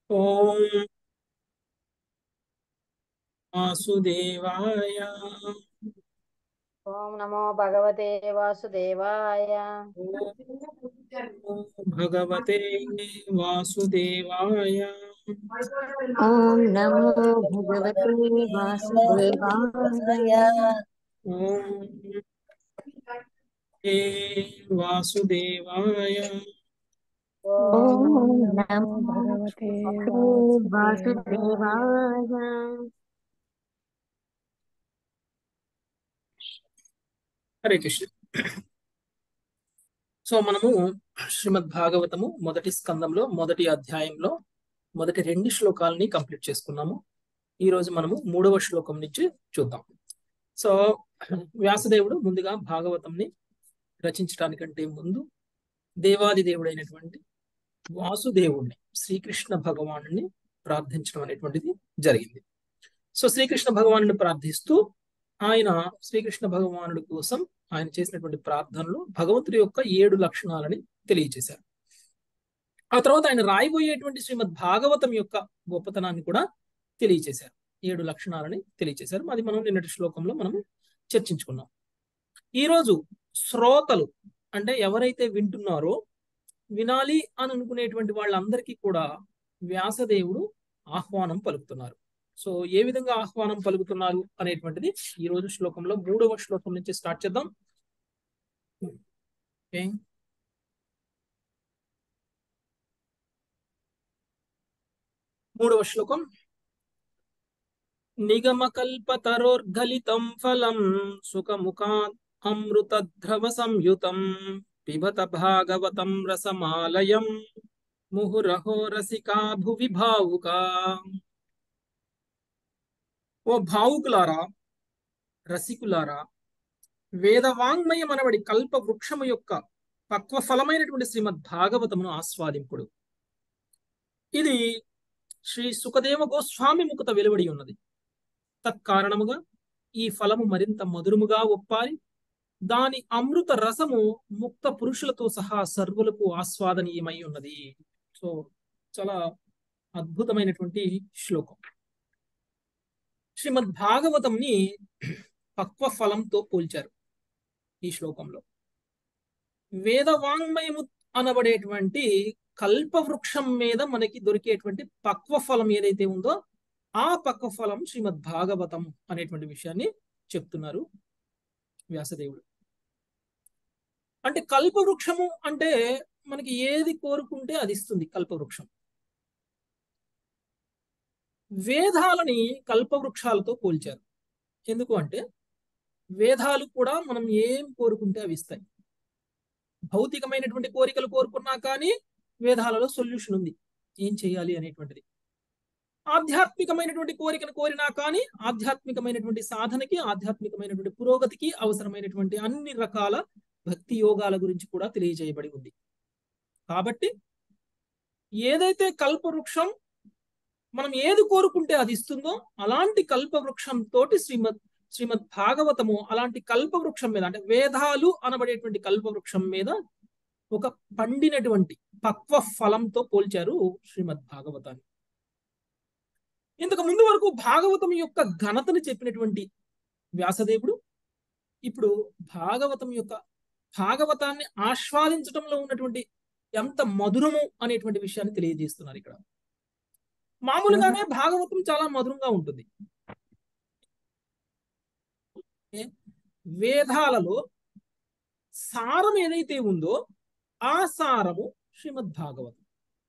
ఓం వాసుదేవాయ ఓం నమో భగవతే వాసుదేవాయ ఓం భగవతే వాసుదేవాయ ఓం నమో భగవతే వాసుదేవాయ ఓం హే వాసుదేవాయ ఓం ఓం నమో భగవతే వాసుదేవాయ హరే కృష్ణ సో మనము శ్రీమద్ భాగవతము మొదటి స్కందంలో మొదటి అధ్యాయంలో మొదటి రెండు శ్లోకాలని కంప్లీట్ చేసుకున్నాము ఈ రోజు మనము మూడవ శ్లోకం నుంచి చూద్దాం సో వ్యాసదేవుడు ముందుగా భాగవతంని రచించడానికంటే ముందు దేవాది దేవుడైనటువంటి వాసుదేవుణ్ణి శ్రీకృష్ణ భగవానుని ప్రార్థించడం అనేటువంటిది జరిగింది సో శ్రీకృష్ణ భగవానుని ప్రార్థిస్తూ ఆయన శ్రీకృష్ణ భగవానుడి కోసం ఆయన చేసినటువంటి ప్రార్థనలు భగవంతుడి యొక్క ఏడు లక్షణాలని తెలియజేశారు ఆ తర్వాత ఆయన రాయబోయేటువంటి శ్రీమద్ భాగవతం యొక్క గొప్పతనాన్ని కూడా తెలియజేశారు ఏడు లక్షణాలని తెలియజేశారు అది మనం నిన్నటి శ్లోకంలో మనం చర్చించుకున్నాం ఈరోజు శ్రోతలు అంటే ఎవరైతే వింటున్నారో వినాలి అని అనుకునేటువంటి వాళ్ళందరికీ కూడా వ్యాసదేవుడు ఆహ్వానం పలుకుతున్నారు సో ఏ విధంగా ఆహ్వానం పలుకుతున్నారు అనేటువంటిది ఈ రోజు శ్లోకంలో మూడవ శ్లోకం నుంచి స్టార్ట్ చేద్దాం ఓకే మూడవ శ్లోకం నిగమకల్పతరోర్గలితం ఫలం సుఖముఖాత్ అమృతద్రవ సంయుతం పిబత భాగవతం రసమాలయం ముహురహో రసికా భువి భావుకా ఓ భావుకులారా రసికులారా వేదవాంగ్మయం అనబడి కల్ప వృక్షము యొక్క పక్వ ఫలమైనటువంటి శ్రీమద్ భాగవతమును ఆస్వాదింపుడు ఇది శ్రీ సుఖదేవ గోస్వామి ముఖత వెలువడి ఉన్నది తత్కారణముగా ఈ ఫలము మరింత మధురముగా ఒప్పారి దాని అమృత రసము ముక్త పురుషులతో సహా సర్వులకు ఆస్వాదనీయమై ఉన్నది సో చాలా అద్భుతమైనటువంటి శ్లోకం శ్రీమద్ భాగవతంని పక్వ ఫలంతో పోల్చారు ఈ శ్లోకంలో వేదవాంగ్మయము అనబడేటువంటి కల్పవృక్షం మీద మనకి దొరికేటువంటి పక్వ ఫలం ఏదైతే ఉందో ఆ పక్వ ఫలం శ్రీమద్ భాగవతం అనేటువంటి విషయాన్ని చెప్తున్నారు వ్యాసదేవుడు అంటే కల్పవృక్షము అంటే మనకి ఏది కోరుకుంటే అది ఇస్తుంది కల్పవృక్షం వేదాలని కల్పవృక్షాలతో పోల్చారు ఎందుకు అంటే వేదాలు కూడా మనం ఏం కోరుకుంటే అవి ఇస్తాయి భౌతికమైనటువంటి కోరికలు కోరుకున్నా కానీ వేదాలలో సొల్యూషన్ ఉంది ఏం చేయాలి అనేటువంటిది ఆధ్యాత్మికమైనటువంటి కోరికను కోరినా కానీ ఆధ్యాత్మికమైనటువంటి సాధనకి ఆధ్యాత్మికమైనటువంటి పురోగతికి అవసరమైనటువంటి అన్ని రకాల భక్తి యోగాల గురించి కూడా తెలియజేయబడి ఉంది కాబట్టి ఏదైతే కల్పవృక్షం మనం ఏది కోరుకుంటే అది ఇస్తుందో అలాంటి కల్పవృక్షం తోటి శ్రీమద్ శ్రీమద్ భాగవతము అలాంటి కల్పవృక్షం మీద అంటే వేదాలు అనబడేటువంటి కల్పవృక్షం మీద ఒక పండినటువంటి పక్వ ఫలంతో పోల్చారు శ్రీమద్ భాగవతాన్ని ఇంతకు ముందు వరకు భాగవతం యొక్క ఘనతను చెప్పినటువంటి వ్యాసదేవుడు ఇప్పుడు భాగవతం యొక్క భాగవతాన్ని ఆస్వాదించడంలో ఉన్నటువంటి ఎంత మధురము అనేటువంటి విషయాన్ని తెలియజేస్తున్నారు ఇక్కడ మామూలుగానే భాగవతం చాలా మధురంగా ఉంటుంది వేదాలలో సారం ఏదైతే ఉందో ఆ సారము శ్రీమద్ భాగవతం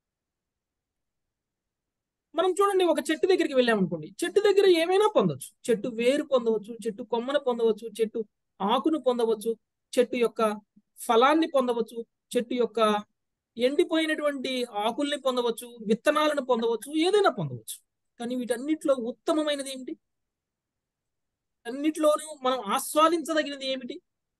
మనం చూడండి ఒక చెట్టు దగ్గరికి వెళ్ళామనుకోండి చెట్టు దగ్గర ఏమైనా పొందవచ్చు చెట్టు వేరు పొందవచ్చు చెట్టు కొమ్మను పొందవచ్చు చెట్టు ఆకును పొందవచ్చు చెట్టు యొక్క ఫలాన్ని పొందవచ్చు చెట్టు యొక్క ఎండిపోయినటువంటి ఆకుల్ని పొందవచ్చు విత్తనాలను పొందవచ్చు ఏదైనా పొందవచ్చు కానీ వీటన్నిటిలో ఉత్తమమైనది ఏమిటి అన్నిట్లోనూ మనం ఆస్వాదించదగినది ఏమిటి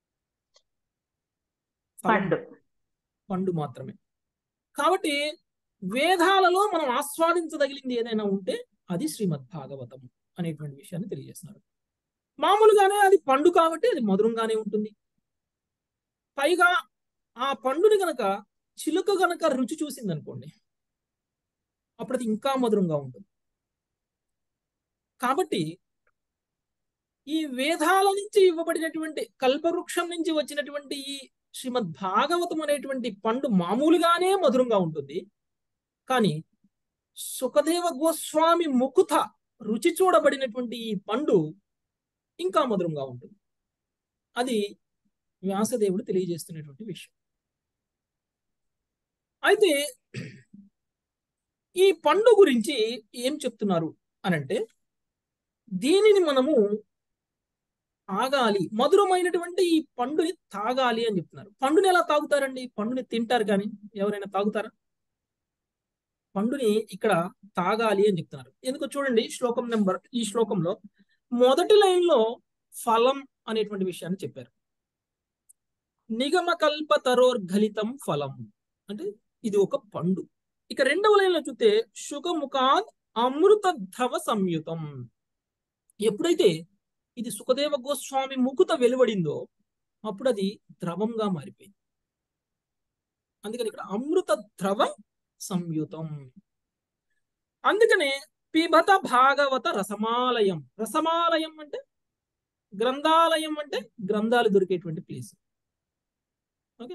పండు పండు మాత్రమే కాబట్టి వేదాలలో మనం ఆస్వాదించదగిలింది ఏదైనా ఉంటే అది శ్రీమద్ భాగవతం అనేటువంటి విషయాన్ని తెలియజేస్తున్నారు మామూలుగానే అది పండు కాబట్టి అది మధురంగానే ఉంటుంది పైగా ఆ పండుని గనక చిలుక గనక రుచి చూసింది అనుకోండి అప్పుడు అది ఇంకా మధురంగా ఉంటుంది కాబట్టి ఈ వేదాల నుంచి ఇవ్వబడినటువంటి కల్పవృక్షం నుంచి వచ్చినటువంటి ఈ శ్రీమద్ భాగవతం అనేటువంటి పండు మామూలుగానే మధురంగా ఉంటుంది కానీ సుఖదేవ గోస్వామి ముకుత రుచి చూడబడినటువంటి ఈ పండు ఇంకా మధురంగా ఉంటుంది అది వ్యాసదేవుడు తెలియజేస్తున్నటువంటి విషయం అయితే ఈ పండు గురించి ఏం చెప్తున్నారు అనంటే దీనిని మనము తాగాలి మధురమైనటువంటి ఈ పండుని తాగాలి అని చెప్తున్నారు పండుని ఎలా తాగుతారండి పండుని తింటారు కానీ ఎవరైనా తాగుతారా పండుని ఇక్కడ తాగాలి అని చెప్తున్నారు ఎందుకు చూడండి శ్లోకం నెంబర్ ఈ శ్లోకంలో మొదటి లైన్ లో ఫలం అనేటువంటి విషయాన్ని చెప్పారు నిగమ కల్ప తరోర్ఘలితం ఫలం అంటే ఇది ఒక పండు ఇక రెండవ లైన్ లో చూస్తే శుగముఖాద్ అమృత ధవ సంయుతం ఎప్పుడైతే ఇది సుఖదేవ గోస్వామి ముకుత వెలువడిందో అప్పుడు అది ద్రవంగా మారిపోయింది అందుకని ఇక్కడ అమృత ద్రవ సంయుతం అందుకనే పిబత భాగవత రసమాలయం రసమాలయం అంటే గ్రంథాలయం అంటే గ్రంథాలు దొరికేటువంటి ప్లేస్ ఓకే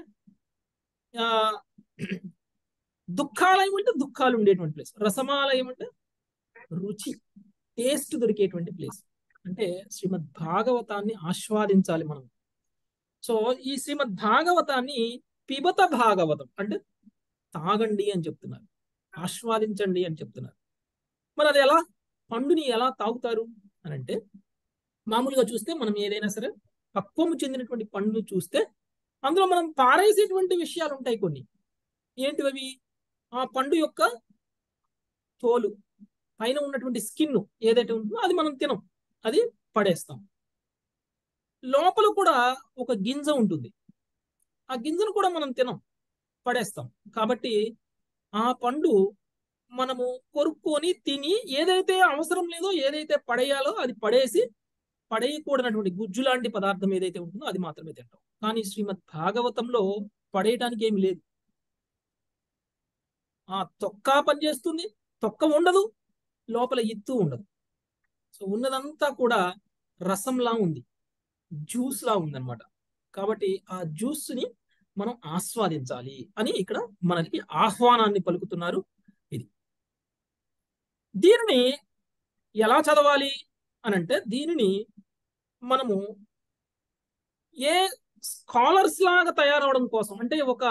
దుఃఖాలయం అంటే దుఃఖాలు ఉండేటువంటి ప్లేస్ రసమాలయం అంటే రుచి టేస్ట్ దొరికేటువంటి ప్లేస్ అంటే శ్రీమద్ భాగవతాన్ని ఆస్వాదించాలి మనం సో ఈ శ్రీమద్ భాగవతాన్ని పిబత భాగవతం అంటే తాగండి అని చెప్తున్నారు ఆస్వాదించండి అని చెప్తున్నారు మరి అది ఎలా పండుని ఎలా తాగుతారు అని అంటే మామూలుగా చూస్తే మనం ఏదైనా సరే పక్వము చెందినటువంటి పండును చూస్తే అందులో మనం పారేసేటువంటి విషయాలు ఉంటాయి కొన్ని ఏంటివి ఆ పండు యొక్క తోలు పైన ఉన్నటువంటి స్కిన్ ఏదైతే ఉంటుందో అది మనం తినం అది పడేస్తాం లోపల కూడా ఒక గింజ ఉంటుంది ఆ గింజను కూడా మనం తినం పడేస్తాం కాబట్టి ఆ పండు మనము కొరుక్కొని తిని ఏదైతే అవసరం లేదో ఏదైతే పడేయాలో అది పడేసి పడేయకూడనటువంటి గుజ్జు లాంటి పదార్థం ఏదైతే ఉంటుందో అది మాత్రమే తింటాం కానీ శ్రీమద్ భాగవతంలో పడేయటానికి ఏమి లేదు ఆ తొక్క పనిచేస్తుంది తొక్క ఉండదు లోపల ఇత్తు ఉండదు సో ఉన్నదంతా కూడా రసంలా ఉంది జ్యూస్ లా ఉందన్నమాట కాబట్టి ఆ జ్యూస్ ని మనం ఆస్వాదించాలి అని ఇక్కడ మనకి ఆహ్వానాన్ని పలుకుతున్నారు ఇది దీనిని ఎలా చదవాలి అని అంటే దీనిని మనము ఏ స్కాలర్స్ లాగా తయారవడం కోసం అంటే ఒక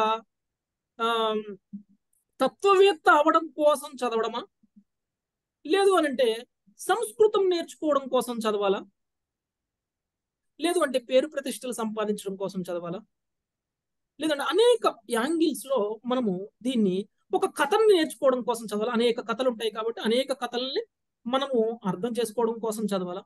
తత్వవేత్త అవడం కోసం చదవడమా లేదు అని అంటే సంస్కృతం నేర్చుకోవడం కోసం చదవాలా లేదు అంటే పేరు ప్రతిష్టలు సంపాదించడం కోసం చదవాలా లేదంటే అనేక యాంగిల్స్ లో మనము దీన్ని ఒక కథను నేర్చుకోవడం కోసం చదవాలి అనేక కథలు ఉంటాయి కాబట్టి అనేక కథల్ని మనము అర్థం చేసుకోవడం కోసం చదవాలా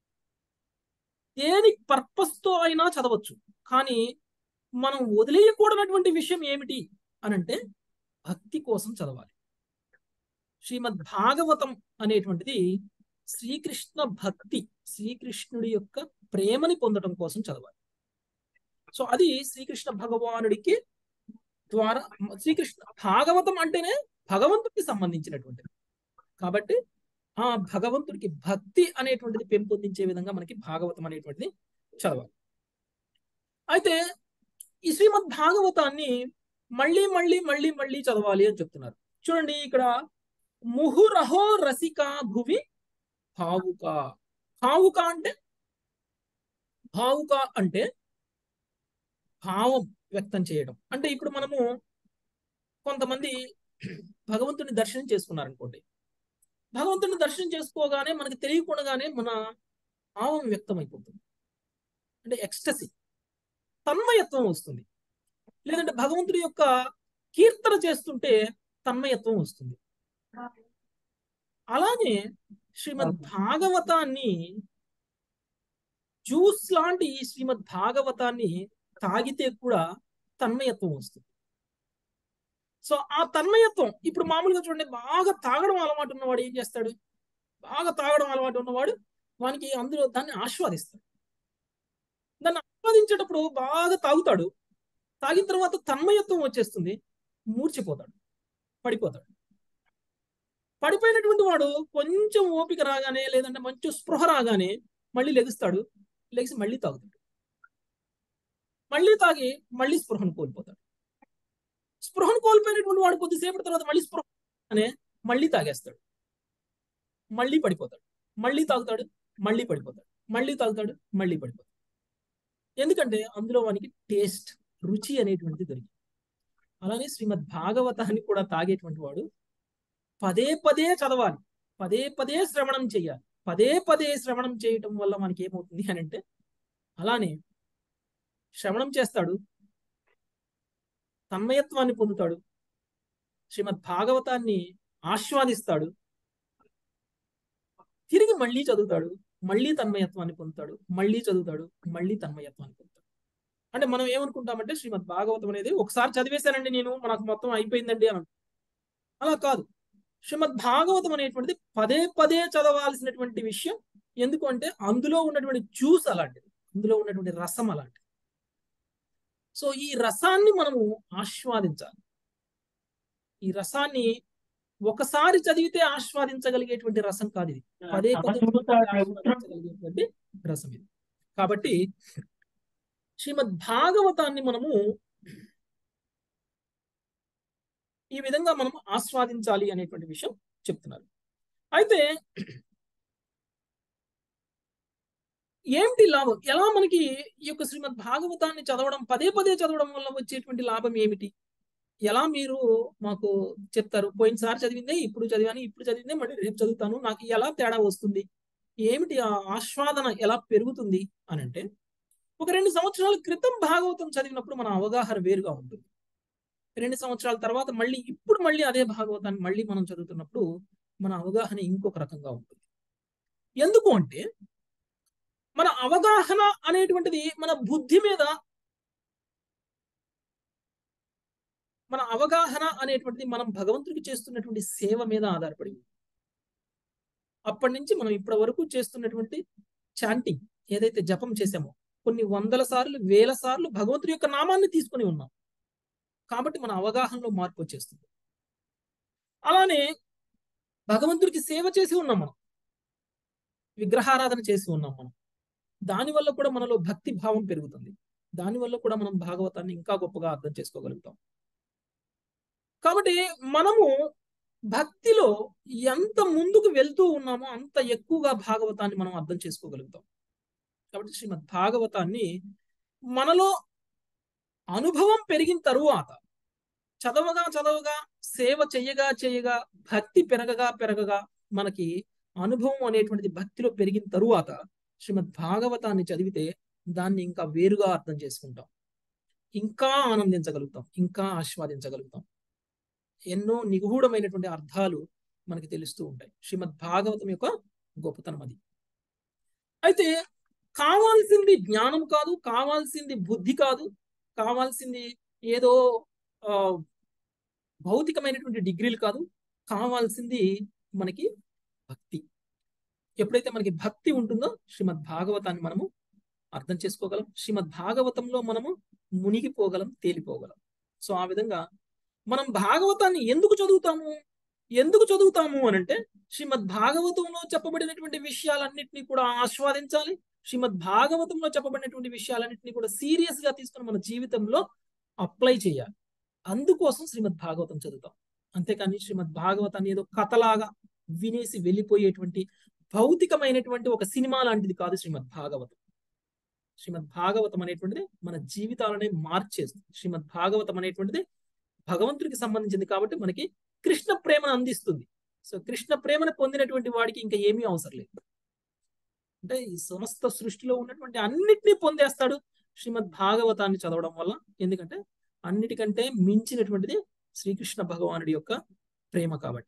దేని పర్పస్ తో అయినా చదవచ్చు కానీ మనం వదిలేయకూడనటువంటి విషయం ఏమిటి అనంటే భక్తి కోసం చదవాలి శ్రీమద్ భాగవతం అనేటువంటిది శ్రీకృష్ణ భక్తి శ్రీకృష్ణుడి యొక్క ప్రేమని పొందడం కోసం చదవాలి సో అది శ్రీకృష్ణ భగవానుడికి ద్వారా శ్రీకృష్ణ భాగవతం అంటేనే భగవంతుడికి సంబంధించినటువంటిది కాబట్టి ఆ భగవంతుడికి భక్తి అనేటువంటిది పెంపొందించే విధంగా మనకి భాగవతం అనేటువంటిది చదవాలి అయితే ఈ శ్రీమద్ భాగవతాన్ని మళ్ళీ మళ్ళీ మళ్ళీ మళ్ళీ చదవాలి అని చెప్తున్నారు చూడండి ఇక్కడ ముహురహో రసిక భువి భావుక భావుక అంటే భావుక అంటే భావం వ్యక్తం చేయడం అంటే ఇప్పుడు మనము కొంతమంది భగవంతుని దర్శనం చేసుకున్నారు అనుకోండి భగవంతుని దర్శనం చేసుకోగానే మనకి తెలియకుండానే మన భావం వ్యక్తం అయిపోతుంది అంటే ఎక్స్టసీ తన్మయత్వం వస్తుంది లేదంటే భగవంతుడి యొక్క కీర్తన చేస్తుంటే తన్మయత్వం వస్తుంది అలానే శ్రీమద్ భాగవతాన్ని జ్యూస్ లాంటి ఈ శ్రీమద్ భాగవతాన్ని తాగితే కూడా తన్మయత్వం వస్తుంది సో ఆ తన్మయత్వం ఇప్పుడు మామూలుగా చూడండి బాగా తాగడం అలవాటు ఉన్నవాడు ఏం చేస్తాడు బాగా తాగడం అలవాటు ఉన్నవాడు వానికి అందులో దాన్ని ఆస్వాదిస్తాడు దాన్ని ఆస్వాదించేటప్పుడు బాగా తాగుతాడు తాగిన తర్వాత తన్మయత్వం వచ్చేస్తుంది మూర్చిపోతాడు పడిపోతాడు పడిపోయినటువంటి వాడు కొంచెం ఓపిక రాగానే లేదంటే మంచి స్పృహ రాగానే మళ్ళీ లెగుస్తాడు లెగిసి మళ్ళీ తాగుతాడు మళ్ళీ తాగి మళ్ళీ స్పృహను కోల్పోతాడు స్పృహను కోల్పోయినటువంటి వాడు కొద్దిసేపటి తర్వాత మళ్ళీ స్పృహ అనే మళ్ళీ తాగేస్తాడు మళ్ళీ పడిపోతాడు మళ్ళీ తాగుతాడు మళ్ళీ పడిపోతాడు మళ్ళీ తాగుతాడు మళ్ళీ పడిపోతాడు ఎందుకంటే అందులో వానికి టేస్ట్ రుచి అనేటువంటిది దొరికింది అలానే శ్రీమద్ భాగవతాన్ని కూడా తాగేటువంటి వాడు పదే పదే చదవాలి పదే పదే శ్రవణం చేయాలి పదే పదే శ్రవణం చేయటం వల్ల మనకి ఏమవుతుంది అని అంటే అలానే శ్రవణం చేస్తాడు తన్మయత్వాన్ని పొందుతాడు శ్రీమద్ భాగవతాన్ని ఆస్వాదిస్తాడు తిరిగి మళ్ళీ చదువుతాడు మళ్ళీ తన్మయత్వాన్ని పొందుతాడు మళ్ళీ చదువుతాడు మళ్ళీ తన్మయత్వాన్ని పొందుతాడు అంటే మనం ఏమనుకుంటామంటే శ్రీమద్ భాగవతం అనేది ఒకసారి చదివేశానండి నేను మనకు మొత్తం అయిపోయిందండి అని అలా కాదు శ్రీమద్ భాగవతం అనేటువంటిది పదే పదే చదవాల్సినటువంటి విషయం ఎందుకు అంటే అందులో ఉన్నటువంటి జ్యూస్ అలాంటిది అందులో ఉన్నటువంటి రసం అలాంటిది సో ఈ రసాన్ని మనము ఆస్వాదించాలి ఈ రసాన్ని ఒకసారి చదివితే ఆస్వాదించగలిగేటువంటి రసం కాదు ఇది పదే పదే ఆస్వాదించగలిగేటువంటి రసం ఇది కాబట్టి శ్రీమద్ భాగవతాన్ని మనము ఈ విధంగా మనం ఆస్వాదించాలి అనేటువంటి విషయం చెప్తున్నారు అయితే ఏమిటి లాభం ఎలా మనకి ఈ యొక్క శ్రీమద్ భాగవతాన్ని చదవడం పదే పదే చదవడం వల్ల వచ్చేటువంటి లాభం ఏమిటి ఎలా మీరు మాకు చెప్తారు పోయినసారి చదివిందే ఇప్పుడు చదివాను ఇప్పుడు చదివిందే మళ్ళీ రేపు చదువుతాను నాకు ఎలా తేడా వస్తుంది ఏమిటి ఆ ఆస్వాదన ఎలా పెరుగుతుంది అని అంటే ఒక రెండు సంవత్సరాల క్రితం భాగవతం చదివినప్పుడు మన అవగాహన వేరుగా ఉంటుంది రెండు సంవత్సరాల తర్వాత మళ్ళీ ఇప్పుడు మళ్ళీ అదే భాగవతాన్ని మళ్ళీ మనం చదువుతున్నప్పుడు మన అవగాహన ఇంకొక రకంగా ఉంటుంది ఎందుకు అంటే మన అవగాహన అనేటువంటిది మన బుద్ధి మీద మన అవగాహన అనేటువంటిది మనం భగవంతుడికి చేస్తున్నటువంటి సేవ మీద ఆధారపడి ఉంది అప్పటి నుంచి మనం ఇప్పటి వరకు చేస్తున్నటువంటి చాంటింగ్ ఏదైతే జపం చేసామో కొన్ని వందల సార్లు వేల సార్లు భగవంతుడి యొక్క నామాన్ని తీసుకుని ఉన్నాం కాబట్టి మన అవగాహనలో మార్పు వచ్చేస్తుంది అలానే భగవంతుడికి సేవ చేసి ఉన్నాం మనం విగ్రహారాధన చేసి ఉన్నాం మనం దానివల్ల కూడా మనలో భక్తి భావం పెరుగుతుంది దానివల్ల కూడా మనం భాగవతాన్ని ఇంకా గొప్పగా అర్థం చేసుకోగలుగుతాం కాబట్టి మనము భక్తిలో ఎంత ముందుకు వెళ్తూ ఉన్నామో అంత ఎక్కువగా భాగవతాన్ని మనం అర్థం చేసుకోగలుగుతాం కాబట్టి శ్రీమద్ భాగవతాన్ని మనలో అనుభవం పెరిగిన తరువాత చదవగా చదవగా సేవ చెయ్యగా చేయగా భక్తి పెరగగా పెరగగా మనకి అనుభవం అనేటువంటిది భక్తిలో పెరిగిన తరువాత శ్రీమద్ భాగవతాన్ని చదివితే దాన్ని ఇంకా వేరుగా అర్థం చేసుకుంటాం ఇంకా ఆనందించగలుగుతాం ఇంకా ఆస్వాదించగలుగుతాం ఎన్నో నిగూఢమైనటువంటి అర్థాలు మనకి తెలుస్తూ ఉంటాయి శ్రీమద్ భాగవతం యొక్క గొప్పతనం అది అయితే కావాల్సింది జ్ఞానం కాదు కావాల్సింది బుద్ధి కాదు కావాల్సింది ఏదో భౌతికమైనటువంటి డిగ్రీలు కాదు కావాల్సింది మనకి భక్తి ఎప్పుడైతే మనకి భక్తి ఉంటుందో శ్రీమద్ భాగవతాన్ని మనము అర్థం చేసుకోగలం శ్రీమద్ భాగవతంలో మనము మునిగిపోగలం తేలిపోగలం సో ఆ విధంగా మనం భాగవతాన్ని ఎందుకు చదువుతాము ఎందుకు చదువుతాము అని అంటే శ్రీమద్ భాగవతంలో చెప్పబడినటువంటి విషయాలన్నింటినీ కూడా ఆస్వాదించాలి శ్రీమద్ భాగవతంలో చెప్పబడినటువంటి విషయాలన్నింటినీ కూడా సీరియస్ గా తీసుకుని మన జీవితంలో అప్లై చేయాలి అందుకోసం శ్రీమద్ భాగవతం చదువుతాం అంతేకాని శ్రీమద్ భాగవతాన్ని ఏదో కథలాగా వినేసి వెళ్ళిపోయేటువంటి భౌతికమైనటువంటి ఒక సినిమా లాంటిది కాదు శ్రీమద్ భాగవతం శ్రీమద్ భాగవతం అనేటువంటిది మన జీవితాలనే మార్చేస్తుంది శ్రీమద్ భాగవతం అనేటువంటిది భగవంతుడికి సంబంధించింది కాబట్టి మనకి కృష్ణ ప్రేమను అందిస్తుంది సో కృష్ణ ప్రేమను పొందినటువంటి వాడికి ఇంకా ఏమీ అవసరం లేదు అంటే ఈ సమస్త సృష్టిలో ఉన్నటువంటి అన్నిటినీ పొందేస్తాడు శ్రీమద్ భాగవతాన్ని చదవడం వల్ల ఎందుకంటే అన్నిటికంటే మించినటువంటిది శ్రీకృష్ణ భగవానుడి యొక్క ప్రేమ కాబట్టి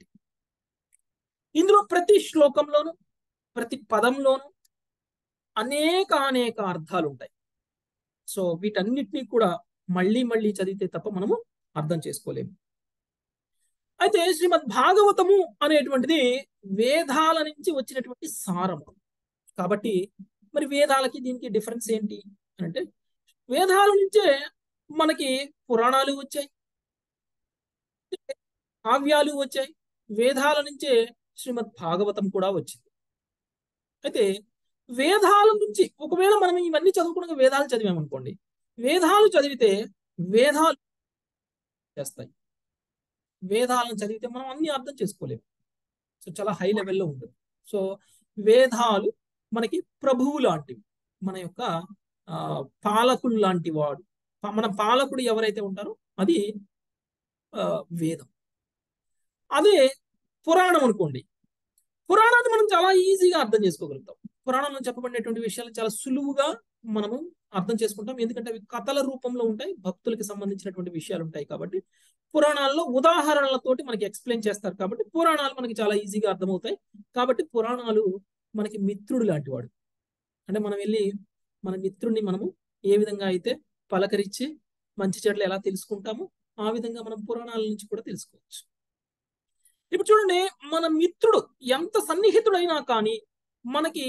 ఇందులో ప్రతి శ్లోకంలోను ప్రతి పదంలోను అనేక అనేక అర్థాలు ఉంటాయి సో వీటన్నిటినీ కూడా మళ్ళీ మళ్ళీ చదివితే తప్ప మనము అర్థం చేసుకోలేము అయితే శ్రీమద్ భాగవతము అనేటువంటిది వేదాల నుంచి వచ్చినటువంటి సారము కాబట్టి మరి వేదాలకి దీనికి డిఫరెన్స్ ఏంటి అని అంటే వేదాల నుంచే మనకి పురాణాలు వచ్చాయి కావ్యాలు వచ్చాయి వేదాల నుంచే శ్రీమద్ భాగవతం కూడా వచ్చింది అయితే వేదాల నుంచి ఒకవేళ మనం ఇవన్నీ చదువుకున్నాక వేదాలు చదివామనుకోండి వేదాలు చదివితే వేదాలు చేస్తాయి వేదాలను చదివితే మనం అన్ని అర్థం చేసుకోలేము సో చాలా హై లెవెల్లో ఉంటుంది సో వేదాలు మనకి ప్రభువు లాంటివి మన యొక్క ఆ, పాలకులు లాంటి వాడు ప- మన పాలకుడు ఎవరైతే ఉంటారో అది ఆ, వేదం అదే పురాణం అనుకోండి పురాణాన్ని మనం చాలా ఈజీగా అర్థం చేసుకోగలుగుతాం పురాణంలో చెప్పబడినటువంటి విషయాలు చాలా సులువుగా మనము అర్థం చేసుకుంటాం ఎందుకంటే అవి కథల రూపంలో ఉంటాయి భక్తులకి సంబంధించినటువంటి విషయాలు ఉంటాయి కాబట్టి పురాణాల్లో ఉదాహరణలతోటి మనకి ఎక్స్ప్లెయిన్ చేస్తారు కాబట్టి పురాణాలు మనకి చాలా ఈజీగా అర్థమవుతాయి కాబట్టి పురాణాలు మనకి మిత్రుడు లాంటి వాడు అంటే మనం వెళ్ళి మన మిత్రుడిని మనము ఏ విధంగా అయితే పలకరించి మంచి చెడ్లు ఎలా తెలుసుకుంటామో ఆ విధంగా మనం పురాణాల నుంచి కూడా తెలుసుకోవచ్చు ఇప్పుడు చూడండి మన మిత్రుడు ఎంత సన్నిహితుడైనా కానీ మనకి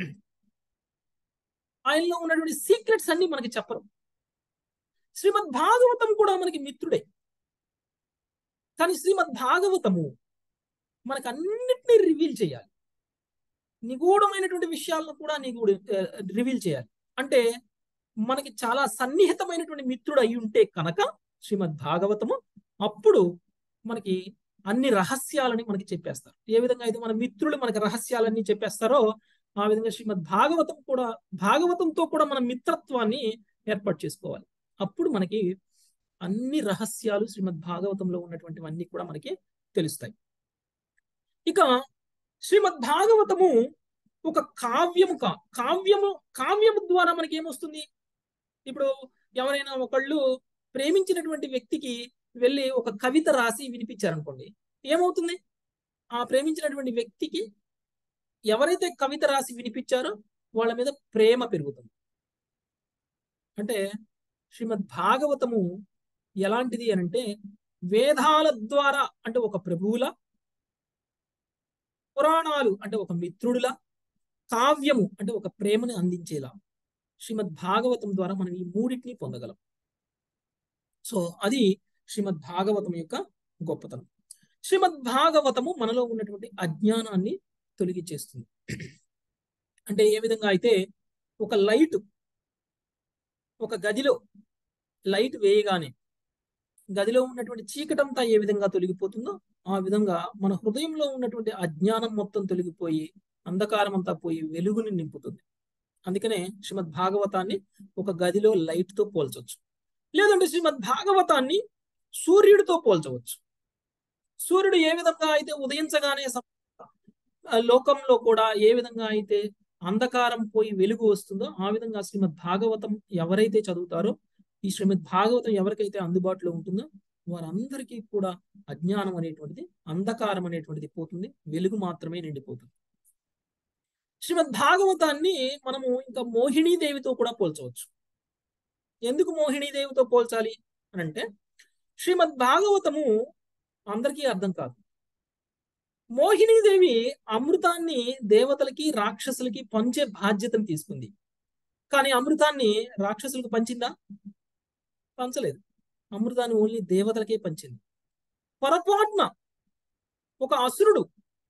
ఆయనలో ఉన్నటువంటి సీక్రెట్స్ అన్ని మనకి చెప్పరు శ్రీమద్ భాగవతం కూడా మనకి మిత్రుడే కానీ శ్రీమద్ భాగవతము మనకు అన్నిటినీ రివీల్ చేయాలి నిగూఢమైనటువంటి విషయాలను కూడా నీకు రివీల్ చేయాలి అంటే మనకి చాలా సన్నిహితమైనటువంటి మిత్రుడు అయి ఉంటే కనుక శ్రీమద్ భాగవతము అప్పుడు మనకి అన్ని రహస్యాలని మనకి చెప్పేస్తారు ఏ విధంగా అయితే మన మిత్రులు మనకి రహస్యాలన్నీ చెప్పేస్తారో ఆ విధంగా శ్రీమద్ భాగవతం కూడా భాగవతంతో కూడా మన మిత్రత్వాన్ని ఏర్పాటు చేసుకోవాలి అప్పుడు మనకి అన్ని రహస్యాలు శ్రీమద్ భాగవతంలో ఉన్నటువంటివన్నీ కూడా మనకి తెలుస్తాయి ఇక శ్రీమద్ భాగవతము ఒక కావ్యము కా కావ్యము కావ్యము ద్వారా మనకి ఏమొస్తుంది ఇప్పుడు ఎవరైనా ఒకళ్ళు ప్రేమించినటువంటి వ్యక్తికి వెళ్ళి ఒక కవిత రాసి వినిపించారనుకోండి ఏమవుతుంది ఆ ప్రేమించినటువంటి వ్యక్తికి ఎవరైతే కవిత రాసి వినిపించారో వాళ్ళ మీద ప్రేమ పెరుగుతుంది అంటే శ్రీమద్ భాగవతము ఎలాంటిది అని అంటే వేదాల ద్వారా అంటే ఒక ప్రభువుల పురాణాలు అంటే ఒక మిత్రుడిలా కావ్యము అంటే ఒక ప్రేమని అందించేలా శ్రీమద్ భాగవతం ద్వారా మనం ఈ మూడింటిని పొందగలం సో అది శ్రీమద్ భాగవతం యొక్క గొప్పతనం శ్రీమద్ భాగవతము మనలో ఉన్నటువంటి అజ్ఞానాన్ని తొలగించేస్తుంది అంటే ఏ విధంగా అయితే ఒక లైట్ ఒక గదిలో లైట్ వేయగానే గదిలో ఉన్నటువంటి చీకటంతా ఏ విధంగా తొలగిపోతుందో ఆ విధంగా మన హృదయంలో ఉన్నటువంటి అజ్ఞానం మొత్తం తొలగిపోయి అంధకారం అంతా పోయి వెలుగుని నింపుతుంది అందుకనే శ్రీమద్ భాగవతాన్ని ఒక గదిలో లైట్ తో పోల్చవచ్చు లేదంటే శ్రీమద్ భాగవతాన్ని సూర్యుడితో పోల్చవచ్చు సూర్యుడు ఏ విధంగా అయితే ఉదయించగానే సం- ఆ లోకంలో కూడా ఏ విధంగా అయితే అంధకారం పోయి వెలుగు వస్తుందో ఆ విధంగా శ్రీమద్ భాగవతం ఎవరైతే చదువుతారో ఈ శ్రీమద్ భాగవతం ఎవరికైతే అందుబాటులో ఉంటుందో వారందరికీ కూడా అజ్ఞానం అనేటువంటిది అంధకారం అనేటువంటిది పోతుంది వెలుగు మాత్రమే నిండిపోతుంది శ్రీమద్ భాగవతాన్ని మనము ఇంకా మోహినీదేవితో కూడా పోల్చవచ్చు ఎందుకు మోహినీదేవితో పోల్చాలి అని అంటే శ్రీమద్ భాగవతము అందరికీ అర్థం కాదు మోహినీదేవి అమృతాన్ని దేవతలకి రాక్షసులకి పంచే బాధ్యతను తీసుకుంది కానీ అమృతాన్ని రాక్షసులకు పంచిందా పంచలేదు అమృతాన్ని ఓన్లీ దేవతలకే పంచింది పొరపాటున ఒక అసురుడు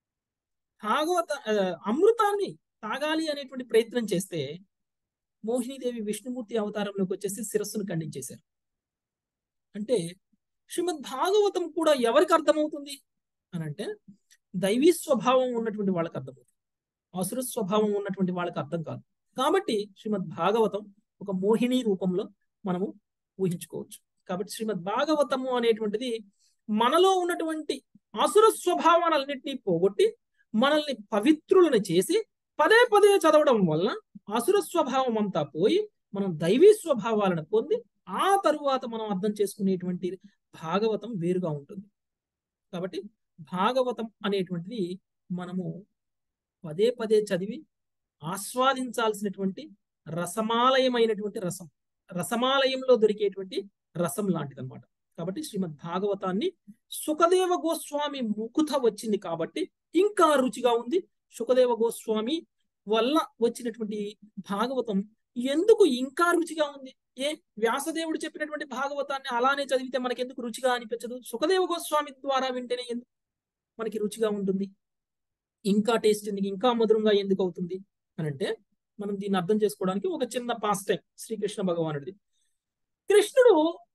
భాగవత ఆ, అమృతాన్ని తాగాలి అనేటువంటి ప్రయత్నం చేస్తే మోహినీదేవి విష్ణుమూర్తి అవతారంలోకి వచ్చేసి శిరస్సును ఖండించేశారు అంటే శ్రీమద్ భాగవతం కూడా ఎవరికి అర్థమవుతుంది అని అంటే దైవీ స్వభావం ఉన్నటువంటి వాళ్ళకి అర్థమవుతుంది అసుర స్వభావం ఉన్నటువంటి వాళ్ళకి అర్థం కాదు కాబట్టి శ్రీమద్ భాగవతం ఒక మోహిని రూపంలో మనము ఊహించుకోవచ్చు కాబట్టి శ్రీమద్ భాగవతము అనేటువంటిది మనలో ఉన్నటువంటి అసుర స్వభావాలన్నింటినీ పోగొట్టి మనల్ని పవిత్రులను చేసి పదే పదే చదవడం వల్ల అసుర స్వభావం అంతా పోయి మనం దైవీ స్వభావాలను పొంది ఆ తరువాత మనం అర్థం చేసుకునేటువంటి భాగవతం వేరుగా ఉంటుంది కాబట్టి భాగవతం అనేటువంటిది మనము పదే పదే చదివి ఆస్వాదించాల్సినటువంటి రసమాలయమైనటువంటి రసం రసమాలయంలో దొరికేటువంటి రసం లాంటిది అనమాట కాబట్టి శ్రీమద్ భాగవతాన్ని సుఖదేవ గోస్వామి ముకుత వచ్చింది కాబట్టి ఇంకా రుచిగా ఉంది సుఖదేవ గోస్వామి వల్ల వచ్చినటువంటి భాగవతం ఎందుకు ఇంకా రుచిగా ఉంది ఏ వ్యాసదేవుడు చెప్పినటువంటి భాగవతాన్ని అలానే చదివితే మనకెందుకు రుచిగా అనిపించదు సుఖదేవ గోస్వామి ద్వారా వింటేనే ఎందుకు మనకి రుచిగా ఉంటుంది ఇంకా టేస్ట్ ఎందుకు ఇంకా మధురంగా ఎందుకు అవుతుంది అని అంటే మనం దీన్ని అర్థం చేసుకోవడానికి ఒక చిన్న పాస్ టైం శ్రీకృష్ణ భగవానుడిది కృష్ణుడు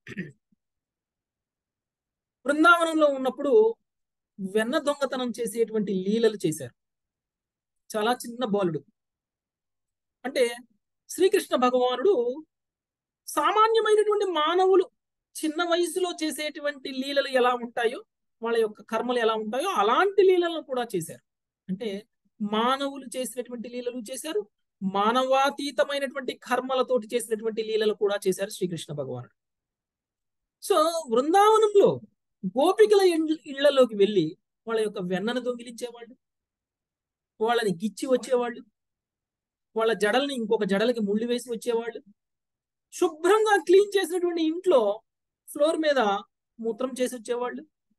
బృందావనంలో ఉన్నప్పుడు వెన్న దొంగతనం చేసేటువంటి లీలలు చేశారు చాలా చిన్న బాలుడు అంటే శ్రీకృష్ణ భగవానుడు సామాన్యమైనటువంటి మానవులు చిన్న వయసులో చేసేటువంటి లీలలు ఎలా ఉంటాయో వాళ్ళ యొక్క కర్మలు ఎలా ఉంటాయో అలాంటి లీలలను కూడా చేశారు అంటే మానవులు చేసినటువంటి లీలలు చేశారు మానవాతీతమైనటువంటి కర్మలతోటి చేసినటువంటి లీలలు కూడా చేశారు శ్రీకృష్ణ భగవానుడు సో బృందావనంలో గోపికల ఇళ్లలోకి వెళ్ళి వాళ్ళ యొక్క వెన్నను దొంగిలించేవాళ్ళు వాళ్ళని గిచ్చి వచ్చేవాళ్ళు వాళ్ళ జడల్ని ఇంకొక జడలకి ముళ్ళు వేసి వచ్చేవాళ్ళు శుభ్రంగా క్లీన్ చేసినటువంటి ఇంట్లో ఫ్లోర్ మీద మూత్రం చేసి వచ్చేవాళ్ళు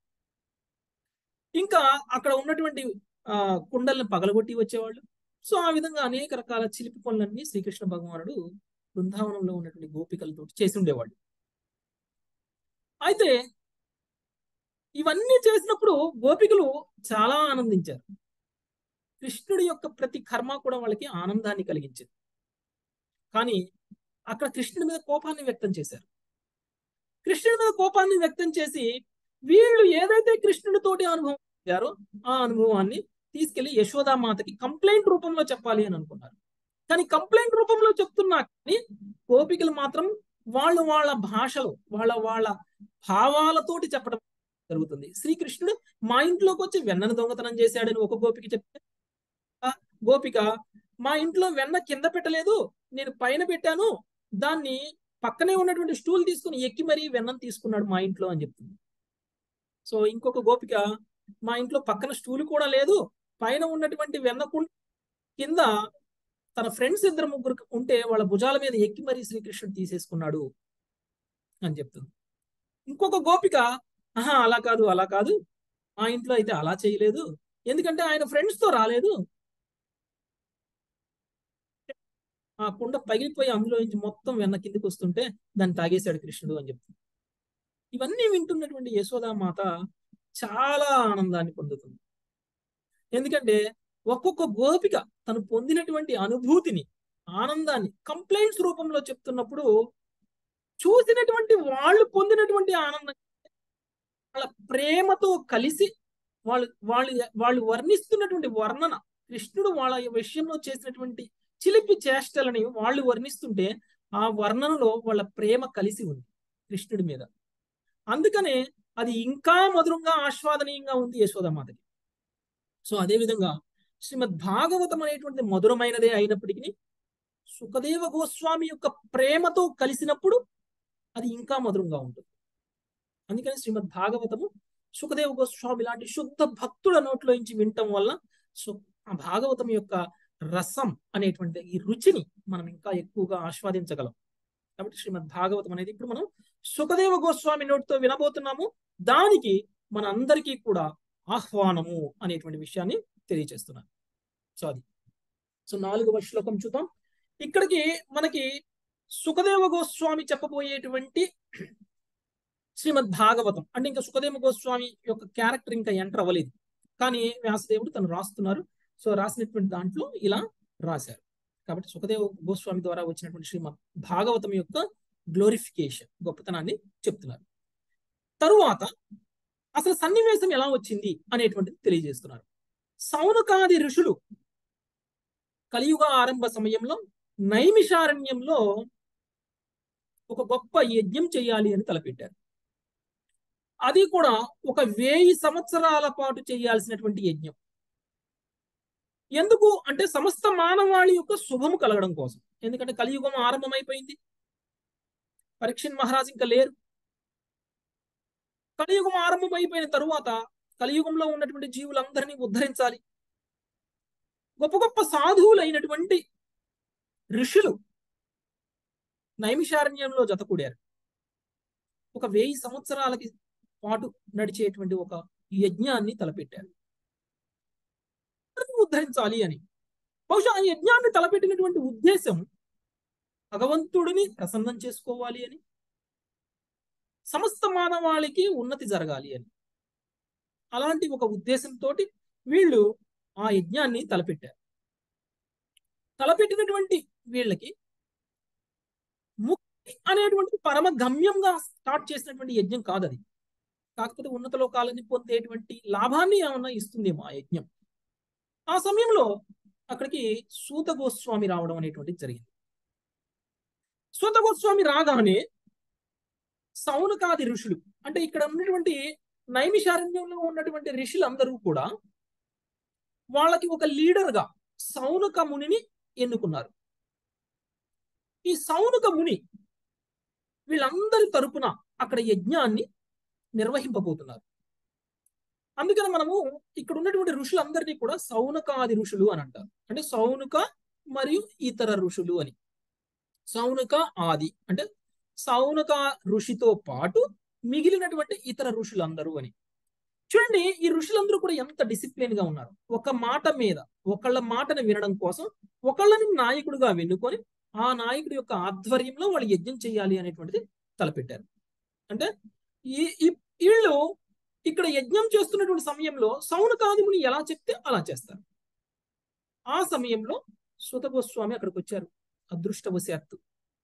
ఇంకా అక్కడ ఉన్నటువంటి ఆ కుండల్ని పగలగొట్టి వచ్చేవాళ్ళు సో ఆ విధంగా అనేక రకాల చిలిపి పనులన్నీ శ్రీకృష్ణ భగవానుడు బృందావనంలో ఉన్నటువంటి గోపికలతో చేసి ఉండేవాడు అయితే ఇవన్నీ చేసినప్పుడు గోపికలు చాలా ఆనందించారు కృష్ణుడి యొక్క ప్రతి కర్మ కూడా వాళ్ళకి ఆనందాన్ని కలిగించింది కానీ అక్కడ కృష్ణుడి మీద కోపాన్ని వ్యక్తం చేశారు కృష్ణుడి మీద కోపాన్ని వ్యక్తం చేసి వీళ్ళు ఏదైతే కృష్ణుడితోటి అనుభవం పొందారో ఆ అనుభవాన్ని తీసుకెళ్లి యశోదామాతకి కంప్లైంట్ రూపంలో చెప్పాలి అని అనుకున్నారు కానీ కంప్లైంట్ రూపంలో చెప్తున్నా కానీ గోపికలు మాత్రం వాళ్ళు వాళ్ళ భాషలో వాళ్ళ వాళ్ళ భావాలతోటి చెప్పడం జరుగుతుంది శ్రీకృష్ణుడు మా ఇంట్లోకి వచ్చి వెన్నను దొంగతనం చేశాడని ఒక గోపిక చెప్తే గోపిక మా ఇంట్లో వెన్న కింద పెట్టలేదు నేను పైన పెట్టాను దాన్ని పక్కనే ఉన్నటువంటి స్టూల్ తీసుకుని ఎక్కి మరీ వెన్నం తీసుకున్నాడు మా ఇంట్లో అని చెప్తుంది సో ఇంకొక గోపిక మా ఇంట్లో పక్కన స్టూల్ కూడా లేదు పైన ఉన్నటువంటి వెన్నకుండ కింద తన ఫ్రెండ్స్ ఇద్దరు ముగ్గురు ఉంటే వాళ్ళ భుజాల మీద ఎక్కి మరీ శ్రీకృష్ణుడు తీసేసుకున్నాడు అని చెప్తుంది ఇంకొక గోపిక ఆహా అలా కాదు అలా కాదు మా ఇంట్లో అయితే అలా చేయలేదు ఎందుకంటే ఆయన ఫ్రెండ్స్ తో రాలేదు ఆ కుండ పగిలిపోయి అందులో నుంచి మొత్తం వెన్న కిందికి వస్తుంటే దాన్ని తాగేశాడు కృష్ణుడు అని చెప్తుంది ఇవన్నీ వింటున్నటువంటి యశోదామాత చాలా ఆనందాన్ని పొందుతుంది ఎందుకంటే ఒక్కొక్క గోపిక తను పొందినటువంటి అనుభూతిని ఆనందాన్ని కంప్లైంట్స్ రూపంలో చెప్తున్నప్పుడు చూసినటువంటి వాళ్ళు పొందినటువంటి ఆనందం వాళ్ళ ప్రేమతో కలిసి వాళ్ళు వాళ్ళు వాళ్ళు వర్ణిస్తున్నటువంటి వర్ణన కృష్ణుడు వాళ్ళ విషయంలో చేసినటువంటి చిలిపి చేష్టలని వాళ్ళు వర్ణిస్తుంటే ఆ వర్ణనలో వాళ్ళ ప్రేమ కలిసి ఉంది కృష్ణుడి మీద అందుకనే అది ఇంకా మధురంగా ఆస్వాదనీయంగా ఉంది యశోదమాతకి సో అదే విధంగా శ్రీమద్ భాగవతం అనేటువంటి మధురమైనదే అయినప్పటికీ సుఖదేవ గోస్వామి యొక్క ప్రేమతో కలిసినప్పుడు అది ఇంకా మధురంగా ఉంటుంది అందుకని శ్రీమద్ భాగవతము సుఖదేవ గోస్వామి లాంటి శుద్ధ భక్తుల నోట్లో నుంచి వినటం వల్ల సు ఆ భాగవతం యొక్క రసం అనేటువంటి ఈ రుచిని మనం ఇంకా ఎక్కువగా ఆస్వాదించగలం కాబట్టి శ్రీమద్ భాగవతం అనేది ఇప్పుడు మనం సుఖదేవ గోస్వామి నోటితో వినబోతున్నాము దానికి మన అందరికీ కూడా ఆహ్వానము అనేటువంటి విషయాన్ని తెలియజేస్తున్నాను సో అది సో నాలుగవ శ్లోకం చూద్దాం ఇక్కడికి మనకి సుఖదేవ గోస్వామి చెప్పబోయేటువంటి శ్రీమద్ భాగవతం అంటే ఇంకా సుఖదేవ గోస్వామి యొక్క క్యారెక్టర్ ఇంకా ఎంటర్ అవ్వలేదు కానీ వ్యాసదేవుడు తను రాస్తున్నారు సో రాసినటువంటి దాంట్లో ఇలా రాశారు కాబట్టి సుఖదేవ గోస్వామి ద్వారా వచ్చినటువంటి శ్రీమద్ భాగవతం యొక్క గ్లోరిఫికేషన్ గొప్పతనాన్ని చెప్తున్నారు తరువాత అసలు సన్నివేశం ఎలా వచ్చింది అనేటువంటిది తెలియజేస్తున్నారు సౌనకాది ఋషులు కలియుగ ఆరంభ సమయంలో నైమిషారణ్యంలో ఒక గొప్ప యజ్ఞం చేయాలి అని తలపెట్టారు అది కూడా ఒక వెయ్యి సంవత్సరాల పాటు చేయాల్సినటువంటి యజ్ఞం ఎందుకు అంటే సమస్త మానవాళి యొక్క శుభము కలగడం కోసం ఎందుకంటే కలియుగం ఆరంభమైపోయింది పరీక్షణ్ మహారాజ్ ఇంకా లేరు కలియుగం ఆరంభమైపోయిన తరువాత కలియుగంలో ఉన్నటువంటి జీవులందరినీ ఉద్ధరించాలి గొప్ప గొప్ప సాధువులైనటువంటి ఋషులు నైమిషారణ్యంలో జతకూడారు ఒక వెయ్యి సంవత్సరాలకి పాటు నడిచేటువంటి ఒక యజ్ఞాన్ని తలపెట్టారు ఉద్ధరించాలి అని బహుశా ఆ యజ్ఞాన్ని తలపెట్టినటువంటి ఉద్దేశం భగవంతుడిని ప్రసన్నం చేసుకోవాలి అని సమస్త మానవాళికి ఉన్నతి జరగాలి అని అలాంటి ఒక ఉద్దేశంతో వీళ్ళు ఆ యజ్ఞాన్ని తలపెట్టారు తలపెట్టినటువంటి వీళ్ళకి ముక్తి అనేటువంటి పరమ గమ్యంగా స్టార్ట్ చేసినటువంటి యజ్ఞం కాదు అది కాకపోతే ఉన్నత లోకాలని పొందేటువంటి లాభాన్ని ఏమన్నా ఇస్తుందేమో ఆ యజ్ఞం ఆ సమయంలో అక్కడికి సూత గోస్వామి రావడం అనేటువంటిది జరిగింది సూత గోస్వామి రాగానే సౌనకాది ఋషులు అంటే ఇక్కడ ఉన్నటువంటి నైమిషారణ్యంలో ఉన్నటువంటి ఋషులందరూ కూడా వాళ్ళకి ఒక లీడర్ గా సౌనక మునిని ఎన్నుకున్నారు ఈ సౌనక ముని వీళ్ళందరి తరపున అక్కడ యజ్ఞాన్ని నిర్వహింపబోతున్నారు అందుకని మనము ఇక్కడ ఉన్నటువంటి ఋషులందరినీ కూడా సౌనకాది ఋషులు అని అంటారు అంటే సౌనక మరియు ఇతర ఋషులు అని సౌనక ఆది అంటే సౌనక ఋషితో పాటు మిగిలినటువంటి ఇతర ఋషులందరూ అని చూడండి ఈ ఋషులందరూ కూడా ఎంత డిసిప్లిన్ గా ఉన్నారు ఒక మాట మీద ఒకళ్ళ మాటను వినడం కోసం ఒకళ్ళని నాయకుడిగా వెన్నుకొని ఆ నాయకుడి యొక్క ఆధ్వర్యంలో వాళ్ళు యజ్ఞం చేయాలి అనేటువంటిది తలపెట్టారు అంటే ఈ వీళ్ళు ఇక్కడ యజ్ఞం చేస్తున్నటువంటి సమయంలో సౌనకాదిముని ఎలా చెప్తే అలా చేస్తారు ఆ సమయంలో సుతగోస్వామి అక్కడికి వచ్చారు అదృష్టవశాత్తు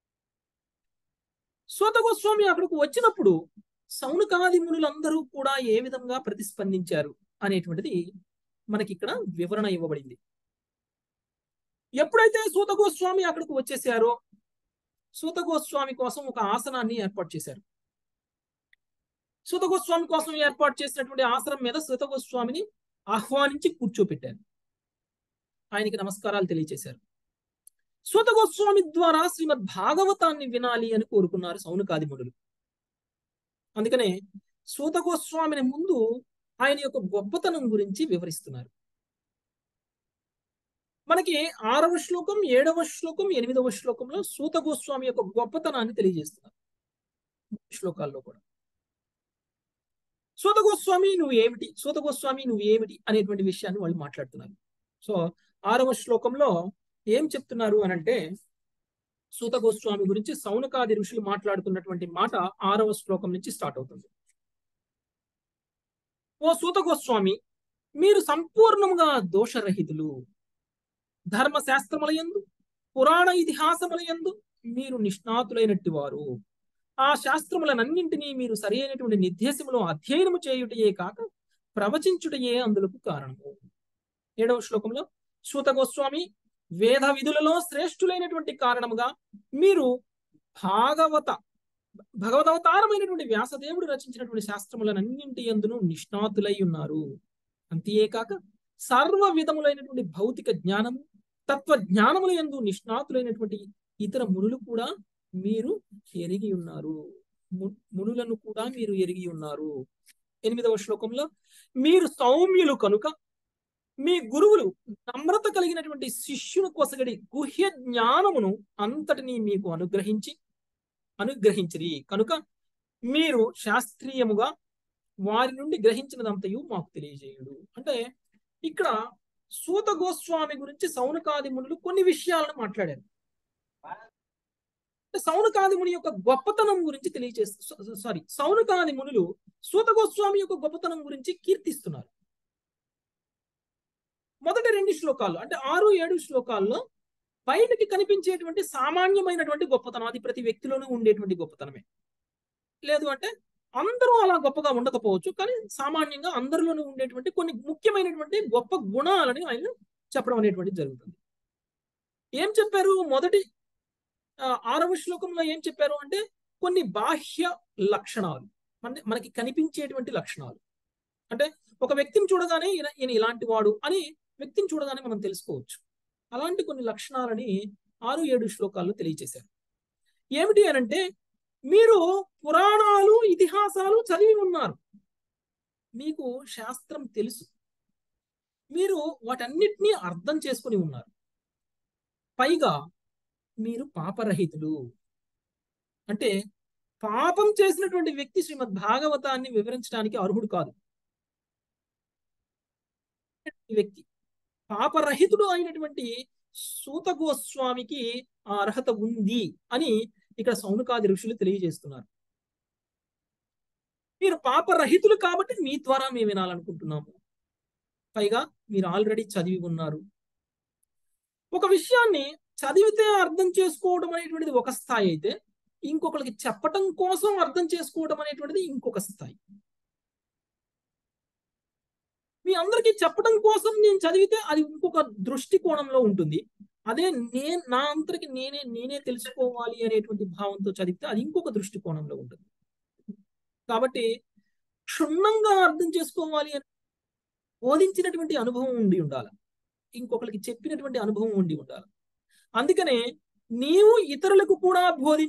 సూతగోస్వామి అక్కడికి వచ్చినప్పుడు సౌనకాది మునులందరూ కూడా ఏ విధంగా ప్రతిస్పందించారు అనేటువంటిది మనకి ఇక్కడ వివరణ ఇవ్వబడింది ఎప్పుడైతే సూతగోస్వామి అక్కడికి వచ్చేసారో సూతగోస్వామి కోసం ఒక ఆసనాన్ని ఏర్పాటు చేశారు సూతగోస్వామి కోసం ఏర్పాటు చేసినటువంటి ఆసనం మీద సూతగోస్వామిని ఆహ్వానించి కూర్చోపెట్టారు ఆయనకి నమస్కారాలు తెలియచేశారు సూతగోస్వామి ద్వారా శ్రీమద్ భాగవతాన్ని వినాలి అని కోరుకున్నారు సౌనకాదిముడులు అందుకనే సూతగోస్వామిని ముందు ఆయన యొక్క గొప్పతనం గురించి వివరిస్తున్నారు మనకి ఆరవ శ్లోకం ఏడవ శ్లోకం ఎనిమిదవ శ్లోకంలో సూతగోస్వామి యొక్క గొప్పతనాన్ని తెలియజేస్తున్నారు శ్లోకాల్లో కూడా సూతగోస్వామి నువ్వు ఏమిటి సూతగోస్వామి నువ్వు ఏమిటి అనేటువంటి విషయాన్ని వాళ్ళు మాట్లాడుతున్నారు సో ఆరవ శ్లోకంలో ఏం చెప్తున్నారు అని అంటే సూత గోస్వామి గురించి సౌనకాది ఋషులు మాట్లాడుతున్నటువంటి మాట ఆరవ శ్లోకం నుంచి స్టార్ట్ అవుతుంది ఓ సూత గోస్వామి మీరు సంపూర్ణంగా దోషరహితులు ధర్మశాస్త్రముల యందు పురాణ ఇతిహాసముల యందు మీరు నిష్ణాతులైనట్టు వారు ఆ శాస్త్రములనన్నింటినీ మీరు సరైనటువంటి నిర్దేశములో అధ్యయనము చేయుటయే కాక ప్రవచించుటయే అందులకు కారణము ఏడవ శ్లోకంలో సూత గోస్వామి వేద విధులలో శ్రేష్ఠులైనటువంటి కారణముగా మీరు భాగవత భగవదవతారమైనటువంటి వ్యాసదేవుడు రచించినటువంటి శాస్త్రములనన్నింటి ఎందును నిష్ణాతులై ఉన్నారు అంతేకాక సర్వ విధములైనటువంటి భౌతిక జ్ఞానము తత్వ జ్ఞానముల ఎందు నిష్ణాతులైనటువంటి ఇతర మునులు కూడా మీరు ఎరిగి ఉన్నారు మునులను కూడా మీరు ఎరిగి ఉన్నారు ఎనిమిదవ శ్లోకంలో మీరు సౌమ్యులు కనుక మీ గురువులు నమ్రత కలిగినటువంటి శిష్యుని కొసగడి గుహ్య జ్ఞానమును అంతటినీ మీకు అనుగ్రహించి అనుగ్రహించిరి కనుక మీరు శాస్త్రీయముగా వారి నుండి గ్రహించినదంతయు మాకు తెలియజేయుడు అంటే ఇక్కడ సూత గోస్వామి గురించి సౌనకాది మునులు కొన్ని విషయాలను మాట్లాడారు సౌనకాది ముని యొక్క గొప్పతనం గురించి తెలియజేస్తూ సారీ సౌనకాది మునులు సూత గోస్వామి యొక్క గొప్పతనం గురించి కీర్తిస్తున్నారు మొదటి రెండు శ్లోకాలు అంటే ఆరు ఏడు శ్లోకాల్లో బయటకి కనిపించేటువంటి సామాన్యమైనటువంటి గొప్పతనం అది ప్రతి వ్యక్తిలోనూ ఉండేటువంటి గొప్పతనమే లేదు అంటే అందరూ అలా గొప్పగా ఉండకపోవచ్చు కానీ సామాన్యంగా అందరిలోనూ ఉండేటువంటి కొన్ని ముఖ్యమైనటువంటి గొప్ప గుణాలని ఆయన చెప్పడం అనేటువంటిది జరుగుతుంది ఏం చెప్పారు మొదటి ఆరవ శ్లోకంలో ఏం చెప్పారు అంటే కొన్ని బాహ్య లక్షణాలు అంటే మనకి కనిపించేటువంటి లక్షణాలు అంటే ఒక వ్యక్తిని చూడగానే ఈయన ఈయన ఇలాంటి వాడు అని వ్యక్తిని చూడగానే మనం తెలుసుకోవచ్చు అలాంటి కొన్ని లక్షణాలని ఆరు ఏడు శ్లోకాల్లో తెలియజేశారు ఏమిటి అనంటే మీరు పురాణాలు ఇతిహాసాలు చదివి ఉన్నారు మీకు శాస్త్రం తెలుసు మీరు వాటన్నిటినీ అర్థం చేసుకుని ఉన్నారు పైగా మీరు పాపరహితులు అంటే పాపం చేసినటువంటి వ్యక్తి శ్రీమద్ భాగవతాన్ని వివరించడానికి అర్హుడు కాదు వ్యక్తి పాపరహితుడు అయినటువంటి సూత గోస్వామికి ఆ అర్హత ఉంది అని ఇక్కడ సౌనకాది ఋషులు తెలియజేస్తున్నారు మీరు పాపరహితులు కాబట్టి మీ ద్వారా మేము వినాలనుకుంటున్నాము పైగా మీరు ఆల్రెడీ చదివి ఉన్నారు ఒక విషయాన్ని చదివితే అర్థం చేసుకోవడం అనేటువంటిది ఒక స్థాయి అయితే ఇంకొకరికి చెప్పటం కోసం అర్థం చేసుకోవడం అనేటువంటిది ఇంకొక స్థాయి మీ అందరికీ చెప్పడం కోసం నేను చదివితే అది ఇంకొక దృష్టికోణంలో ఉంటుంది అదే నేను నా అంతరికి నేనే నేనే తెలుసుకోవాలి అనేటువంటి భావంతో చదివితే అది ఇంకొక దృష్టికోణంలో ఉంటుంది కాబట్టి క్షుణ్ణంగా అర్థం చేసుకోవాలి అని బోధించినటువంటి అనుభవం ఉండి ఉండాలి ఇంకొకరికి చెప్పినటువంటి అనుభవం ఉండి ఉండాలి అందుకనే నీవు ఇతరులకు కూడా బోధి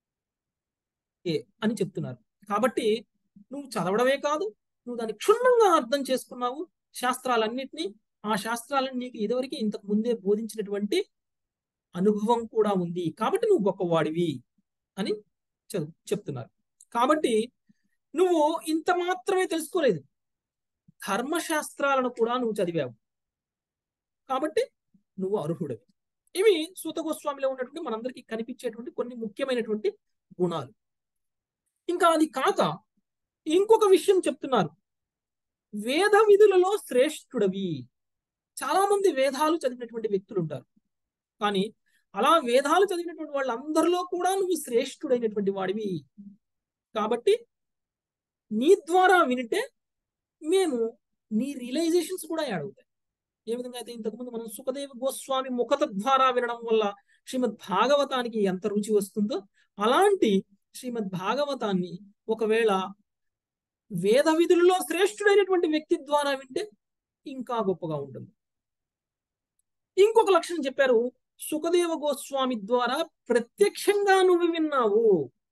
అని చెప్తున్నారు కాబట్టి నువ్వు చదవడమే కాదు నువ్వు దాన్ని క్షుణ్ణంగా అర్థం చేసుకున్నావు శాస్త్రాలన్నింటినీ ఆ శాస్త్రాలను నీకు ఇదివరకు ఇంతకు ముందే బోధించినటువంటి అనుభవం కూడా ఉంది కాబట్టి నువ్వు గొప్పవాడివి అని చెప్తున్నారు కాబట్టి నువ్వు ఇంత మాత్రమే తెలుసుకోలేదు ధర్మశాస్త్రాలను కూడా నువ్వు చదివావు కాబట్టి నువ్వు అర్హుడవి ఇవి సూత గోస్వామిలో ఉన్నటువంటి మనందరికీ కనిపించేటువంటి కొన్ని ముఖ్యమైనటువంటి గుణాలు ఇంకా అది కాక ఇంకొక విషయం చెప్తున్నారు వేద విధులలో శ్రేష్ఠుడవి చాలా మంది వేదాలు చదివినటువంటి వ్యక్తులు ఉంటారు కానీ అలా వేదాలు చదివినటువంటి వాళ్ళందరిలో కూడా నువ్వు శ్రేష్ఠుడైనటువంటి వాడివి కాబట్టి నీ ద్వారా వినిటే మేము నీ రియలైజేషన్స్ కూడా యాడ్ అవుతాయి ఏ విధంగా అయితే ఇంతకుముందు మనం సుఖదేవ గోస్వామి ముఖత ద్వారా వినడం వల్ల శ్రీమద్ భాగవతానికి ఎంత రుచి వస్తుందో అలాంటి శ్రీమద్ భాగవతాన్ని ఒకవేళ వేద విధుల్లో శ్రేష్ఠుడైనటువంటి వ్యక్తి ద్వారా వింటే ఇంకా గొప్పగా ఉంటుంది ఇంకొక లక్షణం చెప్పారు సుఖదేవ గోస్వామి ద్వారా ప్రత్యక్షంగా నువ్వు విన్నావు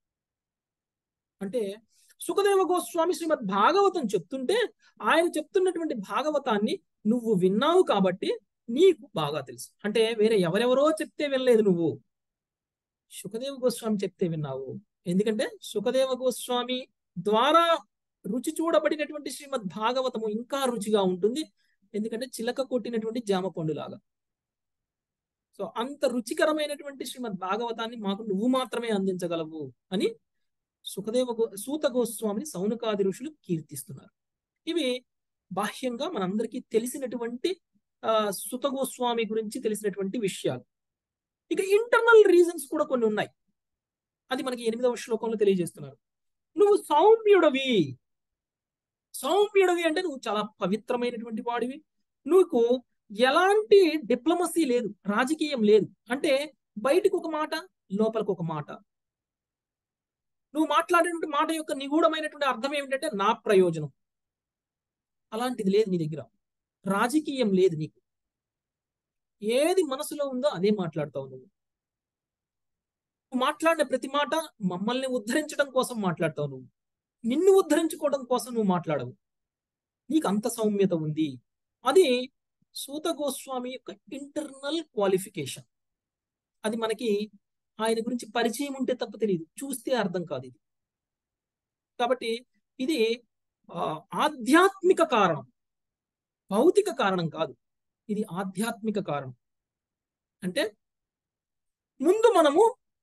అంటే సుఖదేవ గోస్వామి శ్రీమద్ భాగవతం చెప్తుంటే ఆయన చెప్తున్నటువంటి భాగవతాన్ని నువ్వు విన్నావు కాబట్టి నీకు బాగా తెలుసు అంటే వేరే ఎవరెవరో చెప్తే వినలేదు నువ్వు సుఖదేవ గోస్వామి చెప్తే విన్నావు ఎందుకంటే సుఖదేవ గోస్వామి ద్వారా రుచి చూడబడినటువంటి శ్రీమద్ భాగవతము ఇంకా రుచిగా ఉంటుంది ఎందుకంటే చిలక కొట్టినటువంటి జామ పండులాగా సో అంత రుచికరమైనటువంటి శ్రీమద్ భాగవతాన్ని మాకు నువ్వు మాత్రమే అందించగలవు అని సుఖదేవ గో సూత గోస్వామిని సౌనకాది ఋషులు కీర్తిస్తున్నారు ఇవి బాహ్యంగా మనందరికీ తెలిసినటువంటి ఆ సుత గోస్వామి గురించి తెలిసినటువంటి విషయాలు ఇక ఇంటర్నల్ రీజన్స్ కూడా కొన్ని ఉన్నాయి అది మనకి ఎనిమిదవ శ్లోకంలో తెలియజేస్తున్నారు నువ్వు సౌమ్యుడవి సౌమ్యుడవి అంటే నువ్వు చాలా పవిత్రమైనటువంటి వాడివి నువ్వు ఎలాంటి డిప్లొమసీ లేదు రాజకీయం లేదు అంటే బయటకు ఒక మాట లోపలికి ఒక మాట నువ్వు మాట్లాడేటువంటి మాట యొక్క నిగూఢమైనటువంటి అర్థం ఏమిటంటే నా ప్రయోజనం అలాంటిది లేదు నీ దగ్గర రాజకీయం లేదు నీకు ఏది మనసులో ఉందో అదే మాట్లాడతావు నువ్వు నువ్వు మాట్లాడిన ప్రతి మాట మమ్మల్ని ఉద్ధరించడం కోసం మాట్లాడతావు నువ్వు నిన్ను ఉద్ధరించుకోవడం కోసం నువ్వు మాట్లాడవు నీకు అంత సౌమ్యత ఉంది అది సూత గోస్వామి యొక్క ఇంటర్నల్ క్వాలిఫికేషన్ అది మనకి ఆయన గురించి పరిచయం ఉంటే తప్ప తెలియదు చూస్తే అర్థం కాదు ఇది కాబట్టి ఇది ఆధ్యాత్మిక కారణం భౌతిక కారణం కాదు ఇది ఆధ్యాత్మిక కారణం అంటే ముందు మనము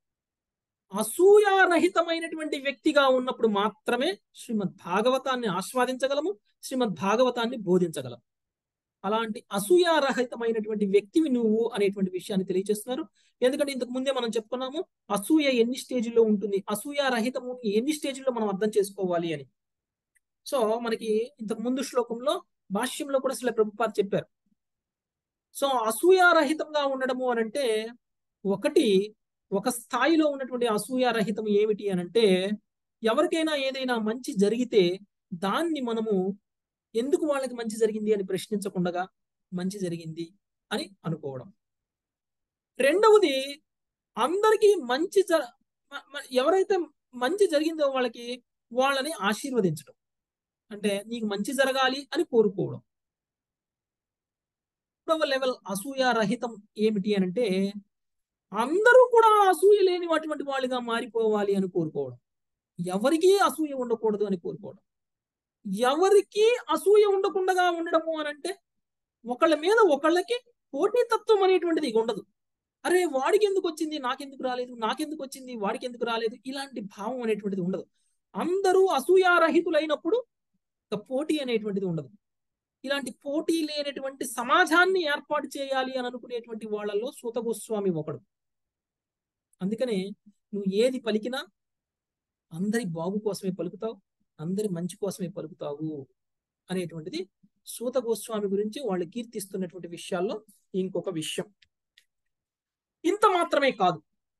అసూయారహితమైనటువంటి వ్యక్తిగా ఉన్నప్పుడు మాత్రమే శ్రీమద్ భాగవతాన్ని ఆస్వాదించగలము శ్రీమద్ భాగవతాన్ని బోధించగలం అలాంటి అసూయారహితమైనటువంటి వ్యక్తివి నువ్వు అనేటువంటి విషయాన్ని తెలియజేస్తున్నారు ఎందుకంటే ఇంతకు ముందే మనం చెప్పుకున్నాము అసూయ ఎన్ని స్టేజ్లో ఉంటుంది అసూయారహితము ఎన్ని స్టేజ్లో మనం అర్థం చేసుకోవాలి అని సో మనకి ఇంతకు ముందు శ్లోకంలో భాష్యంలో కూడా అసలు ప్రభుపాద చెప్పారు సో అసూయారహితంగా ఉండడము అని అంటే ఒకటి ఒక స్థాయిలో ఉన్నటువంటి అసూయారహితం ఏమిటి అని అంటే ఎవరికైనా ఏదైనా మంచి జరిగితే దాన్ని మనము ఎందుకు వాళ్ళకి మంచి జరిగింది అని ప్రశ్నించకుండా మంచి జరిగింది అని అనుకోవడం రెండవది అందరికీ మంచి జ ఎవరైతే మంచి జరిగిందో వాళ్ళకి వాళ్ళని ఆశీర్వదించడం అంటే నీకు మంచి జరగాలి అని కోరుకోవడం మూడవ లెవెల్ అసూయారహితం ఏమిటి అని అంటే అందరూ కూడా అసూయ లేని అటువంటి వాళ్ళుగా మారిపోవాలి అని కోరుకోవడం ఎవరికీ అసూయ ఉండకూడదు అని కోరుకోవడం ఎవరికి అసూయ ఉండకుండా ఉండడము అని అంటే ఒకళ్ళ మీద ఒకళ్ళకి పోటీతత్వం అనేటువంటిది ఉండదు అరే వాడికి ఎందుకు వచ్చింది నాకెందుకు రాలేదు నాకెందుకు వచ్చింది వాడికి ఎందుకు రాలేదు ఇలాంటి భావం అనేటువంటిది ఉండదు అందరూ అసూయారహితులైనప్పుడు ఇక పోటీ అనేటువంటిది ఉండదు ఇలాంటి పోటీ లేనటువంటి సమాజాన్ని ఏర్పాటు చేయాలి అని అనుకునేటువంటి వాళ్ళల్లో సూత గోస్వామి ఒకడు అందుకనే నువ్వు ఏది పలికినా అందరి బాగు కోసమే పలుకుతావు అందరి మంచి కోసమే పలుకుతావు అనేటువంటిది సూత గోస్వామి గురించి వాళ్ళు కీర్తిస్తున్నటువంటి విషయాల్లో ఇంకొక విషయం ఇంత మాత్రమే కాదు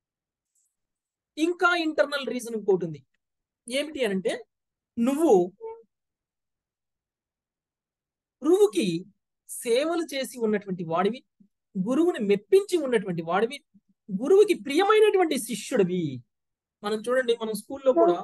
ఇంకా ఇంటర్నల్ రీజన్ ఇంకోటి ఉంది ఏమిటి అనంటే నువ్వు గురువుకి సేవలు చేసి ఉన్నటువంటి వాడివి గురువుని మెప్పించి ఉన్నటువంటి వాడివి గురువుకి ప్రియమైనటువంటి శిష్యుడివి మనం చూడండి మనం స్కూల్లో కూడా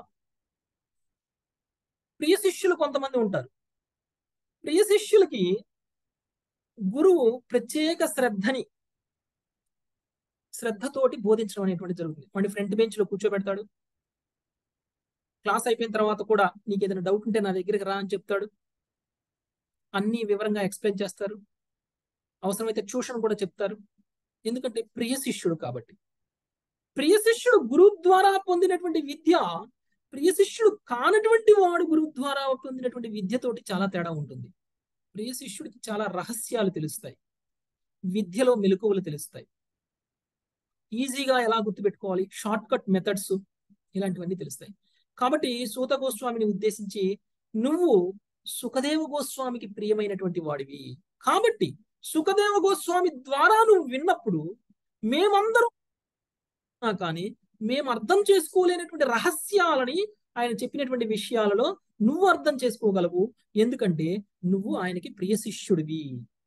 ప్రియ శిష్యులు కొంతమంది ఉంటారు ప్రియ శిష్యులకి గురువు ప్రత్యేక శ్రద్ధని శ్రద్ధతోటి బోధించడం అనేటువంటి జరుగుతుంది వాడిని ఫ్రంట్ బెంచ్ లో కూర్చోబెడతాడు క్లాస్ అయిపోయిన తర్వాత కూడా నీకు ఏదైనా డౌట్ ఉంటే నా దగ్గరికి రా అని చెప్తాడు అన్ని వివరంగా ఎక్స్ప్లెయిన్ చేస్తారు అవసరమైతే ట్యూషన్ కూడా చెప్తారు ఎందుకంటే ప్రియ శిష్యుడు కాబట్టి ప్రియ శిష్యుడు గురువు ద్వారా పొందినటువంటి విద్య ప్రియ శిష్యుడు కానటువంటి వాడు గురువు ద్వారా పొందినటువంటి విద్యతోటి చాలా తేడా ఉంటుంది ప్రియ శిష్యుడికి చాలా రహస్యాలు తెలుస్తాయి విద్యలో మెలకువలు తెలుస్తాయి ఈజీగా ఎలా గుర్తుపెట్టుకోవాలి షార్ట్ కట్ మెథడ్స్ ఇలాంటివన్నీ తెలుస్తాయి కాబట్టి సూత గోస్వామిని ఉద్దేశించి నువ్వు సుఖదేవ గోస్వామికి ప్రియమైనటువంటి వాడివి కాబట్టి సుఖదేవ గోస్వామి ద్వారా నువ్వు విన్నప్పుడు మేమందరం కానీ మేము అర్థం చేసుకోలేనటువంటి రహస్యాలని ఆయన చెప్పినటువంటి విషయాలలో నువ్వు అర్థం చేసుకోగలవు ఎందుకంటే నువ్వు ఆయనకి ప్రియ శిష్యుడివి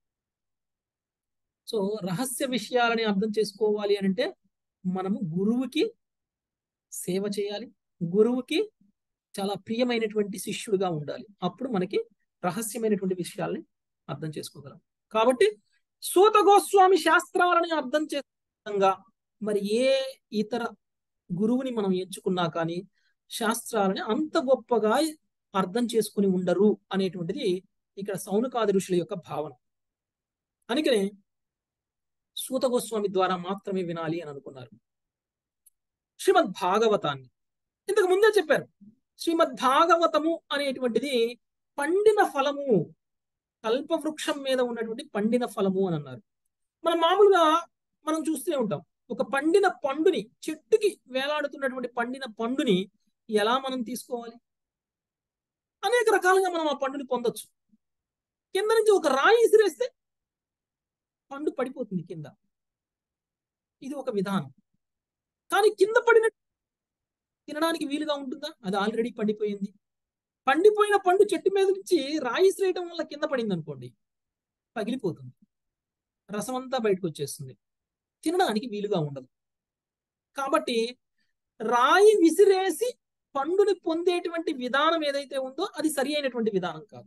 సో రహస్య విషయాలని అర్థం చేసుకోవాలి అని అంటే మనము గురువుకి సేవ చేయాలి గురువుకి చాలా ప్రియమైనటువంటి శిష్యుడుగా ఉండాలి అప్పుడు మనకి రహస్యమైనటువంటి విషయాల్ని అర్థం చేసుకోగలం కాబట్టి సూత గోస్వామి శాస్త్రాలని అర్థం చేసంగా మరి ఏ ఇతర గురువుని మనం ఎంచుకున్నా కానీ శాస్త్రాలని అంత గొప్పగా అర్థం చేసుకుని ఉండరు అనేటువంటిది ఇక్కడ సౌనకాది ఋషుల యొక్క భావన అందుకనే సూత గోస్వామి ద్వారా మాత్రమే వినాలి అని అనుకున్నారు శ్రీమద్ భాగవతాన్ని ఇంతకు ముందే చెప్పారు శ్రీమద్ భాగవతము అనేటువంటిది పండిన ఫలము కల్పవృక్షం మీద ఉన్నటువంటి పండిన ఫలము అని అన్నారు మనం మామూలుగా మనం చూస్తూనే ఉంటాం ఒక పండిన పండుని చెట్టుకి వేలాడుతున్నటువంటి పండిన పండుని ఎలా మనం తీసుకోవాలి అనేక రకాలుగా మనం ఆ పండుని పొందొచ్చు కింద నుంచి ఒక రాయి ఇసిరేస్తే పండు పడిపోతుంది కింద ఇది ఒక విధానం కానీ కింద పడిన తినడానికి వీలుగా ఉంటుందా అది ఆల్రెడీ పండిపోయింది పండిపోయిన పండు చెట్టు మీద నుంచి రాయి ఇసిరేయడం వల్ల కింద పడింది అనుకోండి పగిలిపోతుంది రసం అంతా బయటకు వచ్చేస్తుంది తినడానికి వీలుగా ఉండదు కాబట్టి రాయి విసిరేసి పండుని పొందేటువంటి విధానం ఏదైతే ఉందో అది సరి అయినటువంటి విధానం కాదు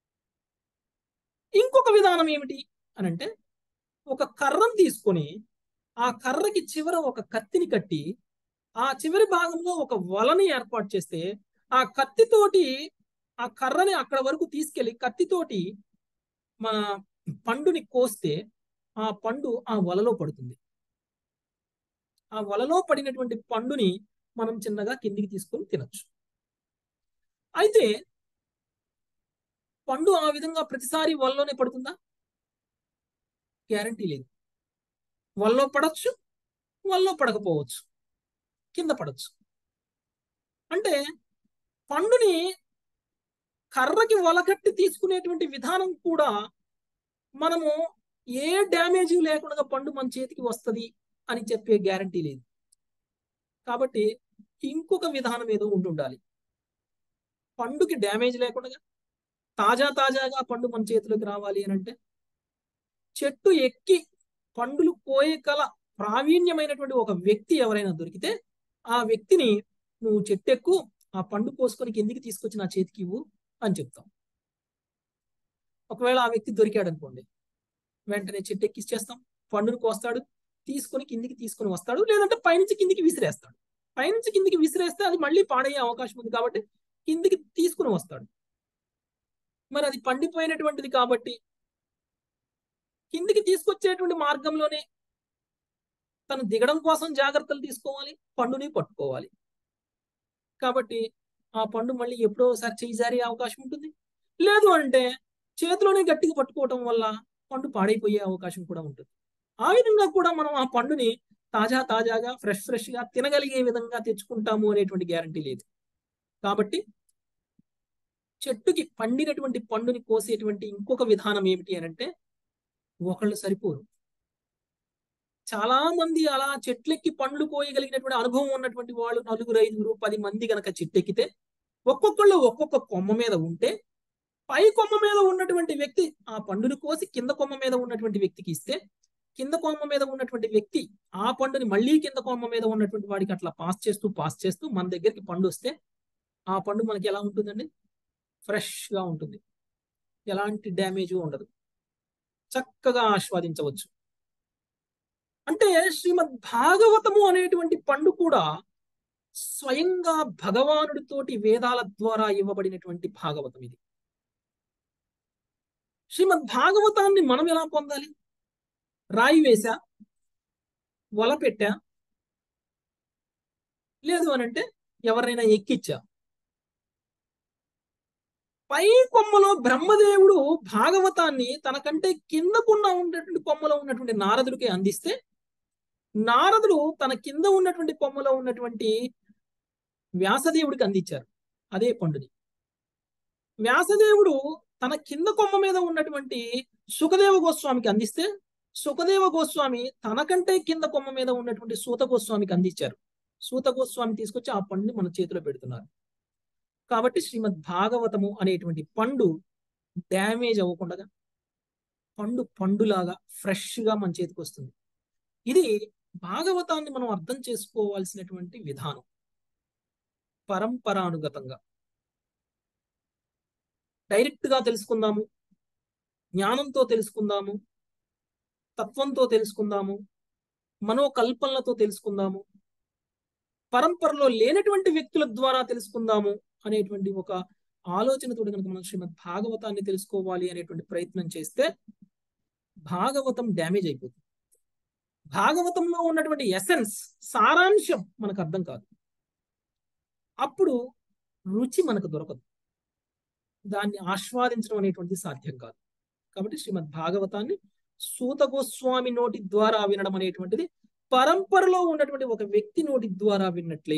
ఇంకొక విధానం ఏమిటి అని అంటే ఒక కర్రను తీసుకొని ఆ కర్రకి చివర ఒక కత్తిని కట్టి ఆ చివరి భాగంలో ఒక వలని ఏర్పాటు చేస్తే ఆ కత్తితోటి ఆ కర్రని అక్కడ వరకు తీసుకెళ్లి కత్తితోటి మన పండుని కోస్తే ఆ పండు ఆ వలలో పడుతుంది ఆ వలలో పడినటువంటి పండుని మనం చిన్నగా కిందికి తీసుకొని తినచ్చు అయితే పండు ఆ విధంగా ప్రతిసారి వలలోనే పడుతుందా గ్యారంటీ లేదు వల్లో పడచ్చు వల్లో పడకపోవచ్చు కింద పడచ్చు అంటే పండుని కర్రకి వలకట్టి తీసుకునేటువంటి విధానం కూడా మనము ఏ డ్యామేజ్ లేకుండా పండు మన చేతికి వస్తుంది అని చెప్పే గ్యారంటీ లేదు కాబట్టి ఇంకొక విధానం ఏదో ఉంటుండాలి పండుకి డ్యామేజ్ లేకుండా తాజా తాజాగా పండు మన చేతిలోకి రావాలి అని అంటే చెట్టు ఎక్కి పండులు కోయగల ప్రావీణ్యమైనటువంటి ఒక వ్యక్తి ఎవరైనా దొరికితే ఆ వ్యక్తిని నువ్వు చెట్టెక్కు ఆ పండు కోసుకొని కిందికి తీసుకొచ్చి నా చేతికి ఇవ్వు అని చెప్తాం ఒకవేళ ఆ వ్యక్తి దొరికాడు అనుకోండి వెంటనే చెట్టు ఎక్కిచ్చేస్తాం పండును కోస్తాడు తీసుకొని కిందికి తీసుకొని వస్తాడు లేదంటే పైనుంచి కిందికి విసిరేస్తాడు పైనుంచి కిందికి విసిరేస్తే అది మళ్ళీ పాడయ్యే అవకాశం ఉంది కాబట్టి కిందికి తీసుకుని వస్తాడు మరి అది పండిపోయినటువంటిది కాబట్టి కిందికి తీసుకొచ్చేటువంటి మార్గంలోనే తను దిగడం కోసం జాగ్రత్తలు తీసుకోవాలి పండుని పట్టుకోవాలి కాబట్టి ఆ పండు మళ్ళీ ఎప్పుడో ఒకసారి చేయి జారే అవకాశం ఉంటుంది లేదు అంటే చేతిలోనే గట్టిగా పట్టుకోవటం వల్ల పండు పాడైపోయే అవకాశం కూడా ఉంటుంది ఆ విధంగా కూడా మనం ఆ పండుని తాజా తాజాగా ఫ్రెష్ ఫ్రెష్ గా తినగలిగే విధంగా తెచ్చుకుంటాము అనేటువంటి గ్యారంటీ లేదు కాబట్టి చెట్టుకి పండినటువంటి పండుని కోసేటువంటి ఇంకొక విధానం ఏమిటి అని అంటే ఒకళ్ళు సరిపోరు చాలా మంది అలా చెట్లెక్కి పండ్లు కోయగలిగినటువంటి అనుభవం ఉన్నటువంటి వాళ్ళు నలుగురు ఐదుగురు పది మంది గనక చెట్టెక్కితే ఒక్కొక్కళ్ళు ఒక్కొక్క కొమ్మ మీద ఉంటే పై కొమ్మ మీద ఉన్నటువంటి వ్యక్తి ఆ పండుని కోసి కింద కొమ్మ మీద ఉన్నటువంటి వ్యక్తికి ఇస్తే కింద కొమ్మ మీద ఉన్నటువంటి వ్యక్తి ఆ పండుని మళ్ళీ కింద కొమ్మ మీద ఉన్నటువంటి వాడికి అట్లా పాస్ చేస్తూ పాస్ చేస్తూ మన దగ్గరికి పండు వస్తే ఆ పండు మనకి ఎలా ఉంటుందండి ఫ్రెష్ గా ఉంటుంది ఎలాంటి డ్యామేజ్ ఉండదు చక్కగా ఆస్వాదించవచ్చు అంటే శ్రీమద్ భాగవతము అనేటువంటి పండు కూడా స్వయంగా భగవానుడితోటి వేదాల ద్వారా ఇవ్వబడినటువంటి భాగవతం ఇది శ్రీమద్ భాగవతాన్ని మనం ఎలా పొందాలి రాయి వేసా వల పెట్టా లేదు అని అంటే ఎవరినైనా ఎక్కిచ్చా పై కొమ్మలో బ్రహ్మదేవుడు భాగవతాన్ని తనకంటే కిందకున్న ఉన్నటువంటి కొమ్మలో ఉన్నటువంటి నారదుడికి అందిస్తే నారదుడు తన కింద ఉన్నటువంటి కొమ్మలో ఉన్నటువంటి వ్యాసదేవుడికి అందించారు అదే పండుని వ్యాసదేవుడు తన కింద కొమ్మ మీద ఉన్నటువంటి సుఖదేవ గోస్వామికి అందిస్తే సుఖదేవ గోస్వామి తనకంటే కింద కొమ్మ మీద ఉన్నటువంటి సూత గోస్వామికి అందించారు సూత గోస్వామి తీసుకొచ్చి ఆ పండుని మన చేతిలో పెడుతున్నారు కాబట్టి శ్రీమద్ భాగవతము అనేటువంటి పండు డ్యామేజ్ అవ్వకుండా పండు పండులాగా ఫ్రెష్ గా మన చేతికి వస్తుంది ఇది భాగవతాన్ని మనం అర్థం చేసుకోవాల్సినటువంటి విధానం పరంపరానుగతంగా డైరెక్ట్ గా తెలుసుకుందాము జ్ఞానంతో తెలుసుకుందాము తత్వంతో తెలుసుకుందాము మనోకల్పనలతో తెలుసుకుందాము పరంపరలో లేనటువంటి వ్యక్తుల ద్వారా తెలుసుకుందాము అనేటువంటి ఒక ఆలోచనతో కనుక మనం శ్రీమద్ భాగవతాన్ని తెలుసుకోవాలి అనేటువంటి ప్రయత్నం చేస్తే భాగవతం డ్యామేజ్ అయిపోతుంది భాగవతంలో ఉన్నటువంటి ఎసెన్స్ సారాంశం మనకు అర్థం కాదు అప్పుడు రుచి మనకు దొరకదు దాన్ని ఆస్వాదించడం అనేటువంటిది సాధ్యం కాదు కాబట్టి శ్రీమద్ భాగవతాన్ని సూత గోస్వామి నోటి ద్వారా వినడం అనేటువంటిది పరంపరలో ఉన్నటువంటి ఒక వ్యక్తి నోటి ద్వారా విన్నట్లే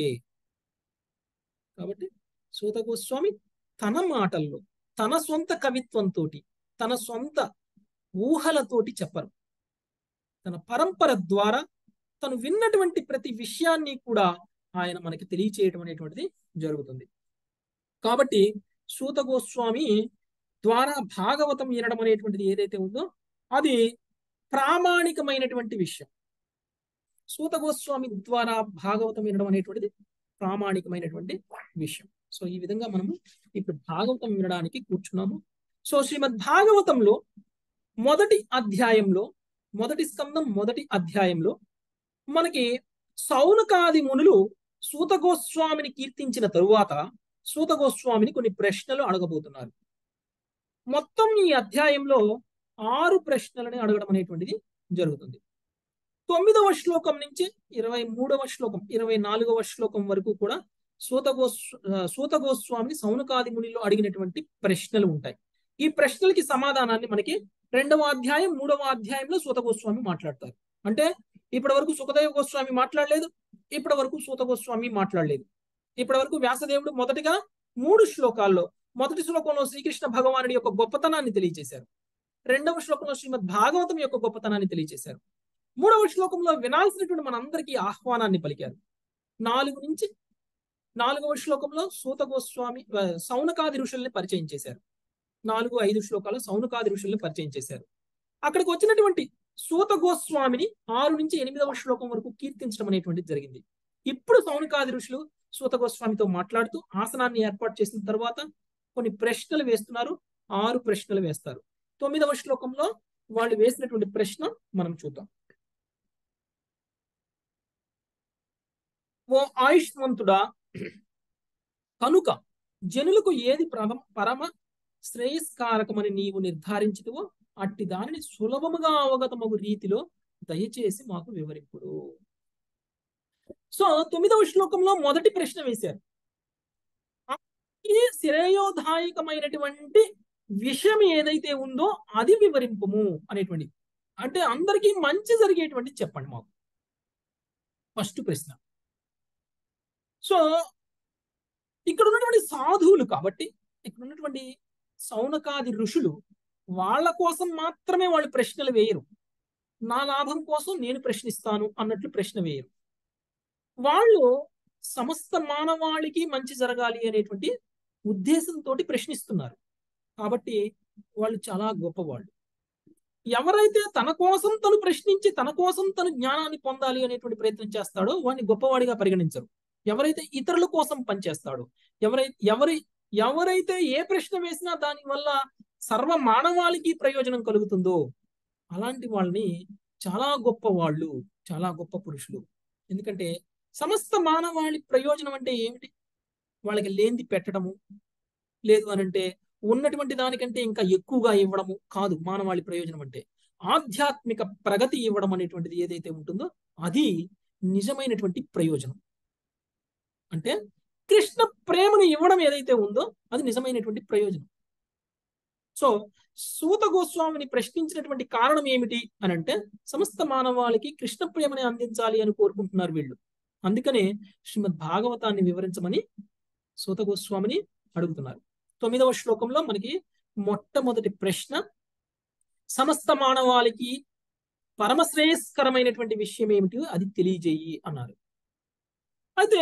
కాబట్టి సూత గోస్వామి తన మాటల్లో తన సొంత కవిత్వంతో తన సొంత ఊహలతోటి చెప్పరు తన పరంపర ద్వారా తను విన్నటువంటి ప్రతి విషయాన్ని కూడా ఆయన మనకి తెలియచేయడం అనేటువంటిది జరుగుతుంది కాబట్టి సూత గోస్వామి ద్వారా భాగవతం వినడం అనేటువంటిది ఏదైతే ఉందో అది ప్రామాణికమైనటువంటి విషయం సూత గోస్వామి ద్వారా భాగవతం వినడం అనేటువంటిది ప్రామాణికమైనటువంటి విషయం సో ఈ విధంగా మనము ఇప్పుడు భాగవతం వినడానికి కూర్చున్నాము సో శ్రీమద్ భాగవతంలో మొదటి అధ్యాయంలో మొదటి స్కందం మొదటి అధ్యాయంలో మనకి సౌనకాది మునులు సూత గోస్వామిని కీర్తించిన తరువాత సూత గోస్వామిని కొన్ని ప్రశ్నలు అడగబోతున్నారు మొత్తం ఈ అధ్యాయంలో ఆరు ప్రశ్నలని అడగడం అనేటువంటిది జరుగుతుంది తొమ్మిదవ శ్లోకం నుంచి ఇరవై మూడవ శ్లోకం ఇరవై నాలుగవ శ్లోకం వరకు కూడా సూత గోస్ సూత గోస్వామిని సౌనకాది మునిలో అడిగినటువంటి ప్రశ్నలు ఉంటాయి ఈ ప్రశ్నలకి సమాధానాన్ని మనకి రెండవ అధ్యాయం మూడవ అధ్యాయంలో సూత గోస్వామి మాట్లాడతారు అంటే ఇప్పటి వరకు సుఖదేవ గోస్వామి మాట్లాడలేదు ఇప్పటి వరకు సూత గోస్వామి మాట్లాడలేదు ఇప్పటి వరకు వ్యాసదేవుడు మొదటిగా మూడు శ్లోకాల్లో మొదటి శ్లోకంలో శ్రీకృష్ణ భగవానుడి యొక్క గొప్పతనాన్ని తెలియజేశారు రెండవ శ్లోకంలో శ్రీమద్ భాగవతం యొక్క గొప్పతనాన్ని తెలియజేశారు మూడవ శ్లోకంలో వినాల్సినటువంటి మనందరికీ ఆహ్వానాన్ని పలికారు నాలుగు నుంచి నాలుగవ శ్లోకంలో సూత గోస్వామి సౌనకాది ఋషుల్ని పరిచయం చేశారు నాలుగు ఐదు శ్లోకాలు సౌనకాది ఋషుల్ని పరిచయం చేశారు అక్కడికి వచ్చినటువంటి సూత గోస్వామిని ఆరు నుంచి ఎనిమిదవ శ్లోకం వరకు కీర్తించడం అనేటువంటిది జరిగింది ఇప్పుడు సౌనకాది ఋషులు సూత గోస్వామితో మాట్లాడుతూ ఆసనాన్ని ఏర్పాటు చేసిన తర్వాత కొన్ని ప్రశ్నలు వేస్తున్నారు ఆరు ప్రశ్నలు వేస్తారు తొమ్మిదవ శ్లోకంలో వాళ్ళు వేసినటువంటి ప్రశ్న మనం చూద్దాం ఓ ఆయుష్మంతుడా కనుక జనులకు ఏది ప్రథమ పరమ శ్రేయస్కారకమని నీవు నిర్ధారించుతువో అట్టి దానిని సులభముగా అవగతమగు రీతిలో దయచేసి మాకు వివరింపుడు సో తొమ్మిదవ శ్లోకంలో మొదటి ప్రశ్న వేశారు ఆ ఈ శ్రేయోదాయకమైనటువంటి విషయం ఏదైతే ఉందో అది వివరింపము అనేటువంటి అంటే అందరికీ మంచి జరిగేటువంటి చెప్పండి మాకు ఫస్ట్ ప్రశ్న సో ఇక్కడ ఉన్నటువంటి సాధువులు కాబట్టి ఇక్కడ ఉన్నటువంటి సౌనకాది ఋషులు వాళ్ళ కోసం మాత్రమే వాళ్ళు ప్రశ్నలు వేయరు నా లాభం కోసం నేను ప్రశ్నిస్తాను అన్నట్లు ప్రశ్న వేయరు వాళ్ళు సమస్త మానవాళికి మంచి జరగాలి అనేటువంటి ఉద్దేశంతో ప్రశ్నిస్తున్నారు కాబట్టి వాళ్ళు చాలా గొప్పవాళ్ళు ఎవరైతే తన కోసం తను ప్రశ్నించి తన కోసం తను జ్ఞానాన్ని పొందాలి అనేటువంటి ప్రయత్నం చేస్తాడో వాడిని గొప్పవాడిగా పరిగణించరు ఎవరైతే ఇతరుల కోసం పనిచేస్తాడో ఎవరైతే ఎవరి ఎవరైతే ఏ ప్రశ్న వేసినా దాని వల్ల సర్వ మానవాళికి ప్రయోజనం కలుగుతుందో అలాంటి వాళ్ళని చాలా గొప్ప వాళ్ళు చాలా గొప్ప పురుషులు ఎందుకంటే సమస్త మానవాళి ప్రయోజనం అంటే ఏమిటి వాళ్ళకి లేనిది పెట్టడము లేదు అని అంటే ఉన్నటువంటి దానికంటే ఇంకా ఎక్కువగా ఇవ్వడము కాదు మానవాళి ప్రయోజనం అంటే ఆధ్యాత్మిక ప్రగతి ఇవ్వడం అనేటువంటిది ఏదైతే ఉంటుందో అది నిజమైనటువంటి ప్రయోజనం అంటే కృష్ణ ప్రేమను ఇవ్వడం ఏదైతే ఉందో అది నిజమైనటువంటి ప్రయోజనం సో సూత గోస్వామిని ప్రశ్నించినటువంటి కారణం ఏమిటి అని అంటే సమస్త మానవాళికి కృష్ణ ప్రేమని అందించాలి అని కోరుకుంటున్నారు వీళ్ళు అందుకనే శ్రీమద్ భాగవతాన్ని వివరించమని సూత గోస్వామిని అడుగుతున్నారు తొమ్మిదవ శ్లోకంలో మనకి మొట్టమొదటి ప్రశ్న సమస్త మానవాళికి పరమశ్రేయస్కరమైనటువంటి విషయం ఏమిటి అది తెలియజేయి అన్నారు అయితే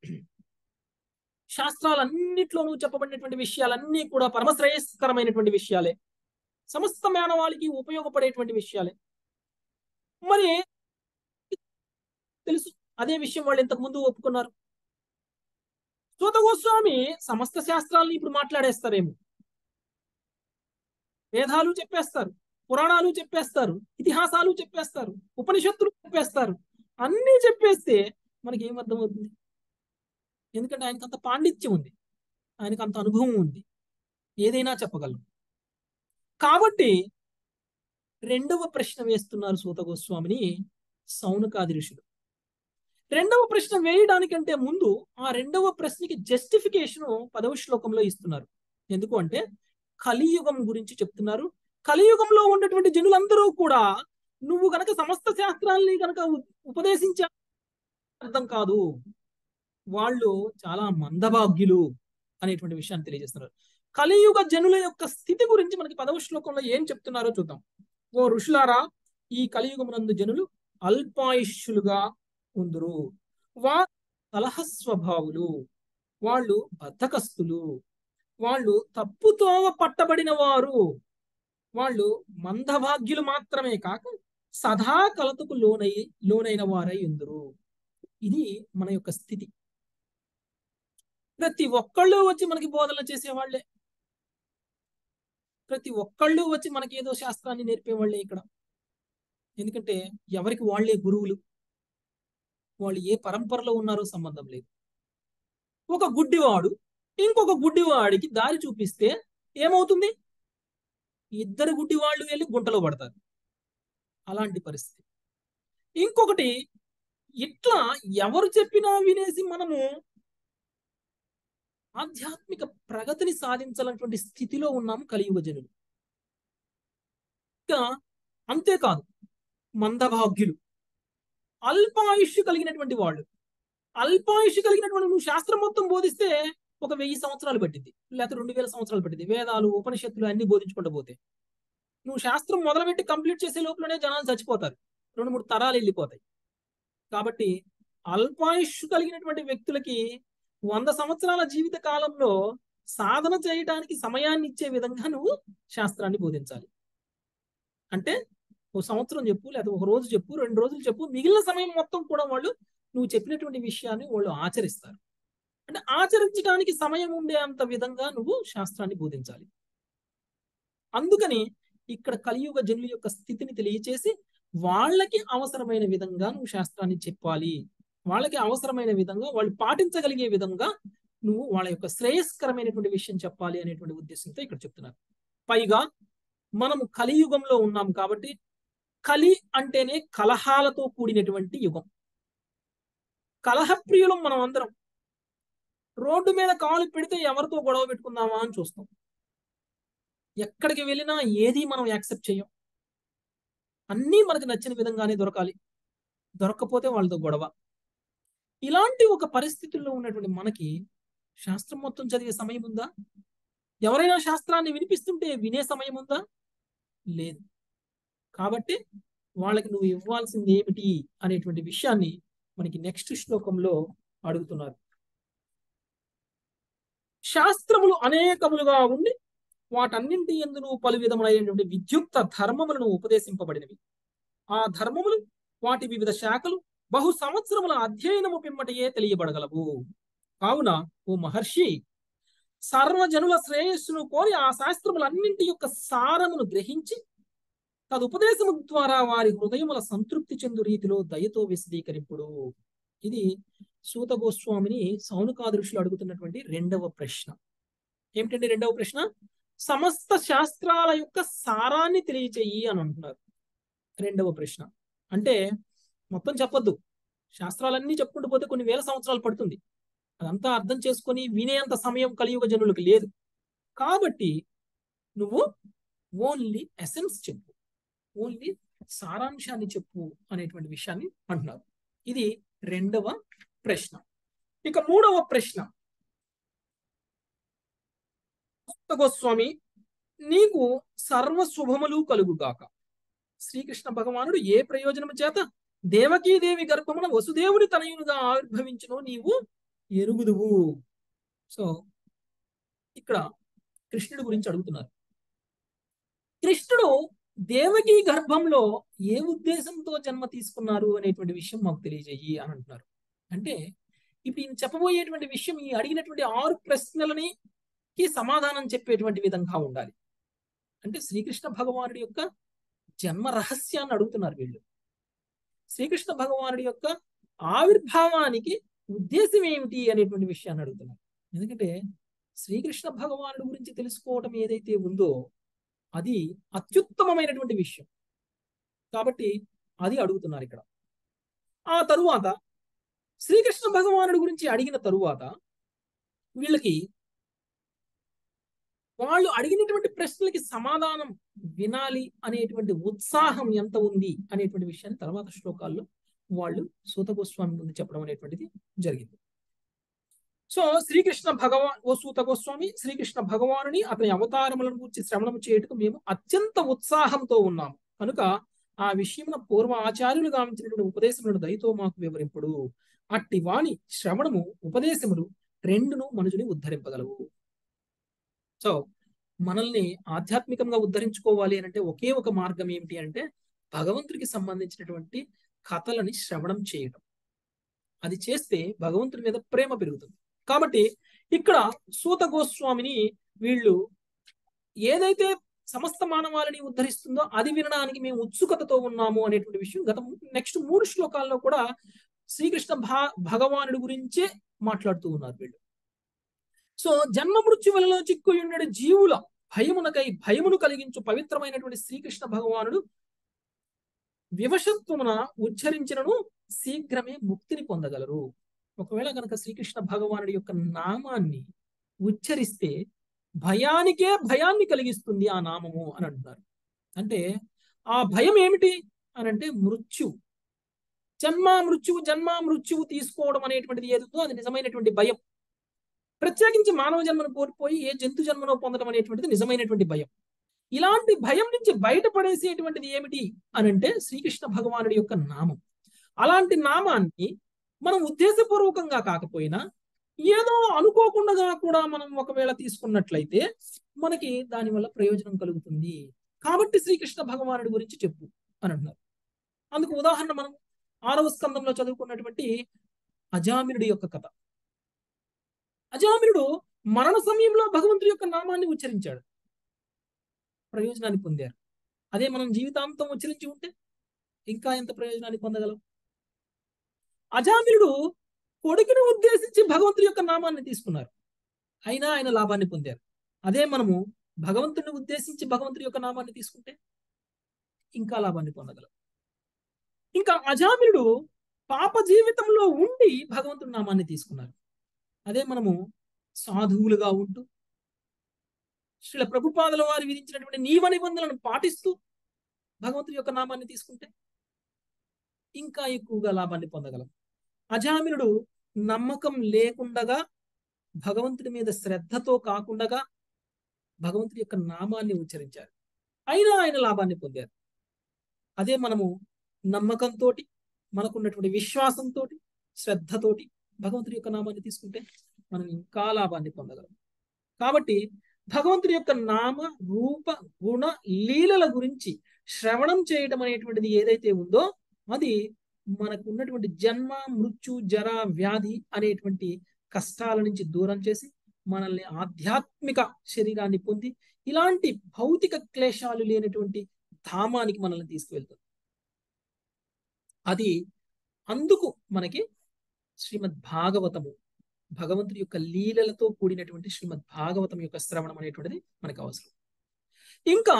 శాస్త్రాలన్నిట్లోనూ చెప్పబడినటువంటి విషయాలన్నీ కూడా పరమశ్రేయస్కరమైనటువంటి విషయాలే సమస్త మానవాళికి ఉపయోగపడేటువంటి విషయాలే మరి తెలుసు అదే విషయం వాళ్ళు ఇంతకు ముందు ఒప్పుకున్నారు సూత గోస్వామి సమస్త శాస్త్రాలని ఇప్పుడు మాట్లాడేస్తారేమో వేదాలు చెప్పేస్తారు పురాణాలు చెప్పేస్తారు ఇతిహాసాలు చెప్పేస్తారు ఉపనిషత్తులు చెప్పేస్తారు అన్నీ చెప్పేస్తే మనకి ఏం అర్థమవుతుంది ఎందుకంటే ఆయనకు అంత పాండిత్యం ఉంది ఆయనకు అంత అనుభవం ఉంది ఏదైనా చెప్పగలరు కాబట్టి రెండవ ప్రశ్న వేస్తున్నారు సూత గోస్వామిని సౌనకాది ఋషులు రెండవ ప్రశ్న వేయడానికంటే ముందు ఆ రెండవ ప్రశ్నకి జస్టిఫికేషన్ పదవ శ్లోకంలో ఇస్తున్నారు ఎందుకు అంటే కలియుగం గురించి చెప్తున్నారు కలియుగంలో ఉన్నటువంటి జనులందరూ కూడా నువ్వు గనక సమస్త శాస్త్రాల్ని గనక ఉపదేశించే అర్థం కాదు వాళ్ళు చాలా మందభాగ్యులు అనేటువంటి విషయాన్ని తెలియజేస్తున్నారు కలియుగ జనుల యొక్క స్థితి గురించి మనకి పదవ శ్లోకంలో ఏం చెప్తున్నారో చూద్దాం ఓ ఋషులారా ఈ కలియుగమునందు జనులు అల్పాయుష్యులుగా ఉందురు వా కలహ స్వభావులు వాళ్ళు బద్ధకస్తులు వాళ్ళు తప్పుతోవ పట్టబడిన వారు వాళ్ళు మందభాగ్యులు మాత్రమే కాక సదా కలతకు లోనై లోనైన వారై ఉందరు ఇది మన యొక్క స్థితి ప్రతి ఒక్కళ్ళు వచ్చి మనకి బోధన చేసేవాళ్లే ప్రతి ఒక్కళ్ళు వచ్చి మనకి ఏదో శాస్త్రాన్ని నేర్పేవాళ్లే ఇక్కడ ఎందుకంటే ఎవరికి వాళ్లే గురువులు వాళ్ళు ఏ పరంపరలో ఉన్నారో సంబంధం లేదు ఒక గుడ్డివాడు ఇంకొక గుడ్డివాడికి దారి చూపిస్తే ఏమవుతుంది ఇద్దరు గుడ్డివాళ్ళు వెళ్ళి గుంటలో పడతారు అలాంటి పరిస్థితి ఇంకొకటి ఇట్లా ఎవరు చెప్పినా వినేసి మనము ఆధ్యాత్మిక ప్రగతిని సాధించాలన్నటువంటి స్థితిలో ఉన్నాము కలియుగ జనులు ఇంకా అంతేకాదు మందభాగ్యులు అల్పాయుష్ కలిగినటువంటి వాళ్ళు అల్పాయుష్ కలిగినటువంటి నువ్వు శాస్త్రం మొత్తం బోధిస్తే ఒక వెయ్యి సంవత్సరాలు పట్టింది లేకపోతే రెండు వేల సంవత్సరాలు పట్టింది వేదాలు ఉపనిషత్తులు అన్ని బోధించుకుంటూ పోతే నువ్వు శాస్త్రం మొదలుపెట్టి కంప్లీట్ చేసే లోపలనే జనాలు చచ్చిపోతారు రెండు మూడు తరాలు వెళ్ళిపోతాయి కాబట్టి అల్పాయుష్ కలిగినటువంటి వ్యక్తులకి వంద సంవత్సరాల జీవిత కాలంలో సాధన చేయడానికి సమయాన్ని ఇచ్చే విధంగా నువ్వు శాస్త్రాన్ని బోధించాలి అంటే ఓ సంవత్సరం చెప్పు లేదా ఒక రోజు చెప్పు రెండు రోజులు చెప్పు మిగిలిన సమయం మొత్తం కూడా వాళ్ళు నువ్వు చెప్పినటువంటి విషయాన్ని వాళ్ళు ఆచరిస్తారు అంటే ఆచరించడానికి సమయం ఉండే అంత విధంగా నువ్వు శాస్త్రాన్ని బోధించాలి అందుకని ఇక్కడ కలియుగ జనుల యొక్క స్థితిని తెలియచేసి వాళ్ళకి అవసరమైన విధంగా నువ్వు శాస్త్రాన్ని చెప్పాలి వాళ్ళకి అవసరమైన విధంగా వాళ్ళు పాటించగలిగే విధంగా నువ్వు వాళ్ళ యొక్క శ్రేయస్కరమైనటువంటి విషయం చెప్పాలి అనేటువంటి ఉద్దేశంతో ఇక్కడ చెప్తున్నారు పైగా మనము కలియుగంలో ఉన్నాం కాబట్టి కలి అంటేనే కలహాలతో కూడినటువంటి యుగం కలహప్రియులం మనం అందరం రోడ్డు మీద కాలు పెడితే ఎవరితో గొడవ పెట్టుకుందామా అని చూస్తాం ఎక్కడికి వెళ్ళినా ఏది మనం యాక్సెప్ట్ చేయం అన్నీ మనకు నచ్చిన విధంగానే దొరకాలి దొరక్కపోతే వాళ్ళతో గొడవ ఇలాంటి ఒక పరిస్థితుల్లో ఉన్నటువంటి మనకి శాస్త్రం మొత్తం చదివే సమయం ఉందా ఎవరైనా శాస్త్రాన్ని వినిపిస్తుంటే వినే సమయం ఉందా లేదు కాబట్టి వాళ్ళకి నువ్వు ఇవ్వాల్సింది ఏమిటి అనేటువంటి విషయాన్ని మనకి నెక్స్ట్ శ్లోకంలో అడుగుతున్నారు శాస్త్రములు అనేకములుగా ఉండి వాటన్నింటి ఎందును పలు విధములైనటువంటి విద్యుక్త ధర్మములను ఉపదేశింపబడినవి ఆ ధర్మములు వాటి వివిధ శాఖలు బహు సంవత్సరముల అధ్యయనము పిమ్మటయే తెలియబడగలవు కావున ఓ మహర్షి సర్వజనుల శ్రేయస్సును కోరి ఆ శాస్త్రములన్నింటి యొక్క సారమును గ్రహించి తదుపదేశము ద్వారా వారి హృదయముల సంతృప్తి చెందు రీతిలో దయతో విశదీకరింపుడు ఇది సూత గోస్వామిని సౌనకాది ఋషులు అడుగుతున్నటువంటి రెండవ ప్రశ్న ఏమిటండి రెండవ ప్రశ్న సమస్త శాస్త్రాల యొక్క సారాన్ని తెలియచేయి అని అంటున్నారు రెండవ ప్రశ్న అంటే మొత్తం చెప్పొద్దు శాస్త్రాలన్నీ చెప్పుకుంటూ పోతే కొన్ని వేల సంవత్సరాలు పడుతుంది అదంతా అర్థం చేసుకొని వినేంత సమయం కలియుగ జనులకు లేదు కాబట్టి నువ్వు ఓన్లీ ఎసెన్స్ చెప్పు ఓన్లీ సారాంశాన్ని చెప్పు అనేటువంటి విషయాన్ని అంటున్నారు ఇది రెండవ ప్రశ్న ఇక మూడవ ప్రశ్న గోస్వామి నీకు సర్వ శుభములు కలుగుగాక శ్రీకృష్ణ భగవానుడు ఏ ప్రయోజనము చేత దేవకీదేవి గర్భమున వసుదేవుని తనయునుగా ఆవిర్భవించునో నీవు ఎరుగుదువు సో ఇక్కడ కృష్ణుడి గురించి అడుగుతున్నారు కృష్ణుడు దేవకి గర్భంలో ఏ ఉద్దేశంతో జన్మ తీసుకున్నారు అనేటువంటి విషయం మాకు తెలియజేయి అని అంటున్నారు అంటే ఇప్పుడు ఈయన చెప్పబోయేటువంటి విషయం ఈ అడిగినటువంటి ఆరు ప్రశ్నలని కి సమాధానం చెప్పేటువంటి విధంగా ఉండాలి అంటే శ్రీకృష్ణ భగవానుడి యొక్క జన్మ రహస్యాన్ని అడుగుతున్నారు వీళ్ళు శ్రీకృష్ణ భగవానుడి యొక్క ఆవిర్భావానికి ఉద్దేశం ఏమిటి అనేటువంటి విషయాన్ని అడుగుతున్నారు ఎందుకంటే శ్రీకృష్ణ భగవానుడి గురించి తెలుసుకోవటం ఏదైతే ఉందో అది అత్యుత్తమమైనటువంటి విషయం కాబట్టి అది అడుగుతున్నారు ఇక్కడ ఆ తరువాత శ్రీకృష్ణ భగవానుడి గురించి అడిగిన తరువాత వీళ్ళకి వాళ్ళు అడిగినటువంటి ప్రశ్నలకి సమాధానం వినాలి అనేటువంటి ఉత్సాహం ఎంత ఉంది అనేటువంటి విషయాన్ని తర్వాత శ్లోకాల్లో వాళ్ళు సూత గోస్వామి ముందు చెప్పడం అనేటువంటిది జరిగింది సో శ్రీకృష్ణ భగవాన్ ఓ సూత గోస్వామి శ్రీకృష్ణ భగవానుని అతని అవతారములను గురించి శ్రవణం చేయటకు మేము అత్యంత ఉత్సాహంతో ఉన్నాము కనుక ఆ విషయమున పూర్వ ఆచార్యులు గావించినటువంటి ఉపదేశములను దయతో మాకు వివరింపుడు అట్టి వాణి శ్రవణము ఉపదేశములు రెండును మనుషుని ఉద్ధరింపగలవు సో మనల్ని ఆధ్యాత్మికంగా ఉద్ధరించుకోవాలి అంటే ఒకే ఒక మార్గం ఏమిటి అంటే భగవంతుడికి సంబంధించినటువంటి కథలని శ్రవణం చేయడం అది చేస్తే భగవంతుడి మీద ప్రేమ పెరుగుతుంది కాబట్టి ఇక్కడ సూత గోస్వామిని వీళ్ళు ఏదైతే సమస్త మానవాళిని ఉద్ధరిస్తుందో అది వినడానికి మేము ఉత్సుకతతో ఉన్నాము అనేటువంటి విషయం గత నెక్స్ట్ మూడు శ్లోకాల్లో కూడా శ్రీకృష్ణ భా భగవానుడి గురించే మాట్లాడుతూ ఉన్నారు వీళ్ళు సో జన్మ మృత్యువులలో చిక్కుయి ఉండడు జీవుల భయమునకై భయమును కలిగించు పవిత్రమైనటువంటి శ్రీకృష్ణ భగవానుడు వివశత్వమున ఉచ్చరించినను శీఘ్రమే ముక్తిని పొందగలరు ఒకవేళ కనుక శ్రీకృష్ణ భగవానుడి యొక్క నామాన్ని ఉచ్చరిస్తే భయానికే భయాన్ని కలిగిస్తుంది ఆ నామము అని అంటున్నారు అంటే ఆ భయం ఏమిటి అని అంటే మృత్యు జన్మ మృత్యువు జన్మ మృత్యువు తీసుకోవడం అనేటువంటిది ఏదో అది నిజమైనటువంటి భయం ప్రత్యేకించి మానవ జన్మను కోల్పోయి ఏ జంతు జన్మను పొందడం అనేటువంటిది నిజమైనటువంటి భయం ఇలాంటి భయం నుంచి బయటపడేసేటువంటిది ఏమిటి అని అంటే శ్రీకృష్ణ భగవానుడి యొక్క నామం అలాంటి నామాన్ని మనం ఉద్దేశపూర్వకంగా కాకపోయినా ఏదో అనుకోకుండా కూడా మనం ఒకవేళ తీసుకున్నట్లయితే మనకి దానివల్ల ప్రయోజనం కలుగుతుంది కాబట్టి శ్రీకృష్ణ భగవానుడి గురించి చెప్పు అని అంటున్నారు అందుకు ఉదాహరణ మనం ఆరవ స్కందంలో చదువుకున్నటువంటి అజామినుడి యొక్క కథ అజామినుడు మరణ సమయంలో భగవంతుడి యొక్క నామాన్ని ఉచ్చరించాడు ప్రయోజనాన్ని పొందారు అదే మనం జీవితాంతం ఉచ్చరించి ఉంటే ఇంకా ఎంత ప్రయోజనాన్ని పొందగలం అజామినుడు కొడుకుని ఉద్దేశించి భగవంతుడి యొక్క నామాన్ని తీసుకున్నారు అయినా ఆయన లాభాన్ని పొందారు అదే మనము భగవంతుడిని ఉద్దేశించి భగవంతుడి యొక్క నామాన్ని తీసుకుంటే ఇంకా లాభాన్ని పొందగలం ఇంకా అజామినుడు పాప జీవితంలో ఉండి భగవంతుడి నామాన్ని తీసుకున్నారు అదే మనము సాధువులుగా ఉంటూ శ్రీల ప్రభుపాదుల వారు విధించినటువంటి నియమ నిబంధనలను పాటిస్తూ భగవంతుడి యొక్క నామాన్ని తీసుకుంటే ఇంకా ఎక్కువగా లాభాన్ని పొందగలం అజామినుడు నమ్మకం లేకుండగా భగవంతుడి మీద శ్రద్ధతో కాకుండా భగవంతుడి యొక్క నామాన్ని ఉచ్చరించారు అయినా ఆయన లాభాన్ని పొందారు అదే మనము నమ్మకంతో మనకున్నటువంటి విశ్వాసంతో శ్రద్ధతోటి భగవంతుడి యొక్క నామాన్ని తీసుకుంటే మనం ఇంకా లాభాన్ని పొందగలం కాబట్టి భగవంతుడి యొక్క నామ రూప గుణ లీలల గురించి శ్రవణం చేయడం అనేటువంటిది ఏదైతే ఉందో అది మనకు ఉన్నటువంటి జన్మ మృత్యు జర వ్యాధి అనేటువంటి కష్టాల నుంచి దూరం చేసి మనల్ని ఆధ్యాత్మిక శరీరాన్ని పొంది ఇలాంటి భౌతిక క్లేశాలు లేనటువంటి ధామానికి మనల్ని తీసుకువెళ్తుంది అది అందుకు మనకి శ్రీమద్ భాగవతము భగవంతుడి యొక్క లీలలతో కూడినటువంటి శ్రీమద్ భాగవతం యొక్క శ్రవణం అనేటువంటిది మనకు అవసరం ఇంకా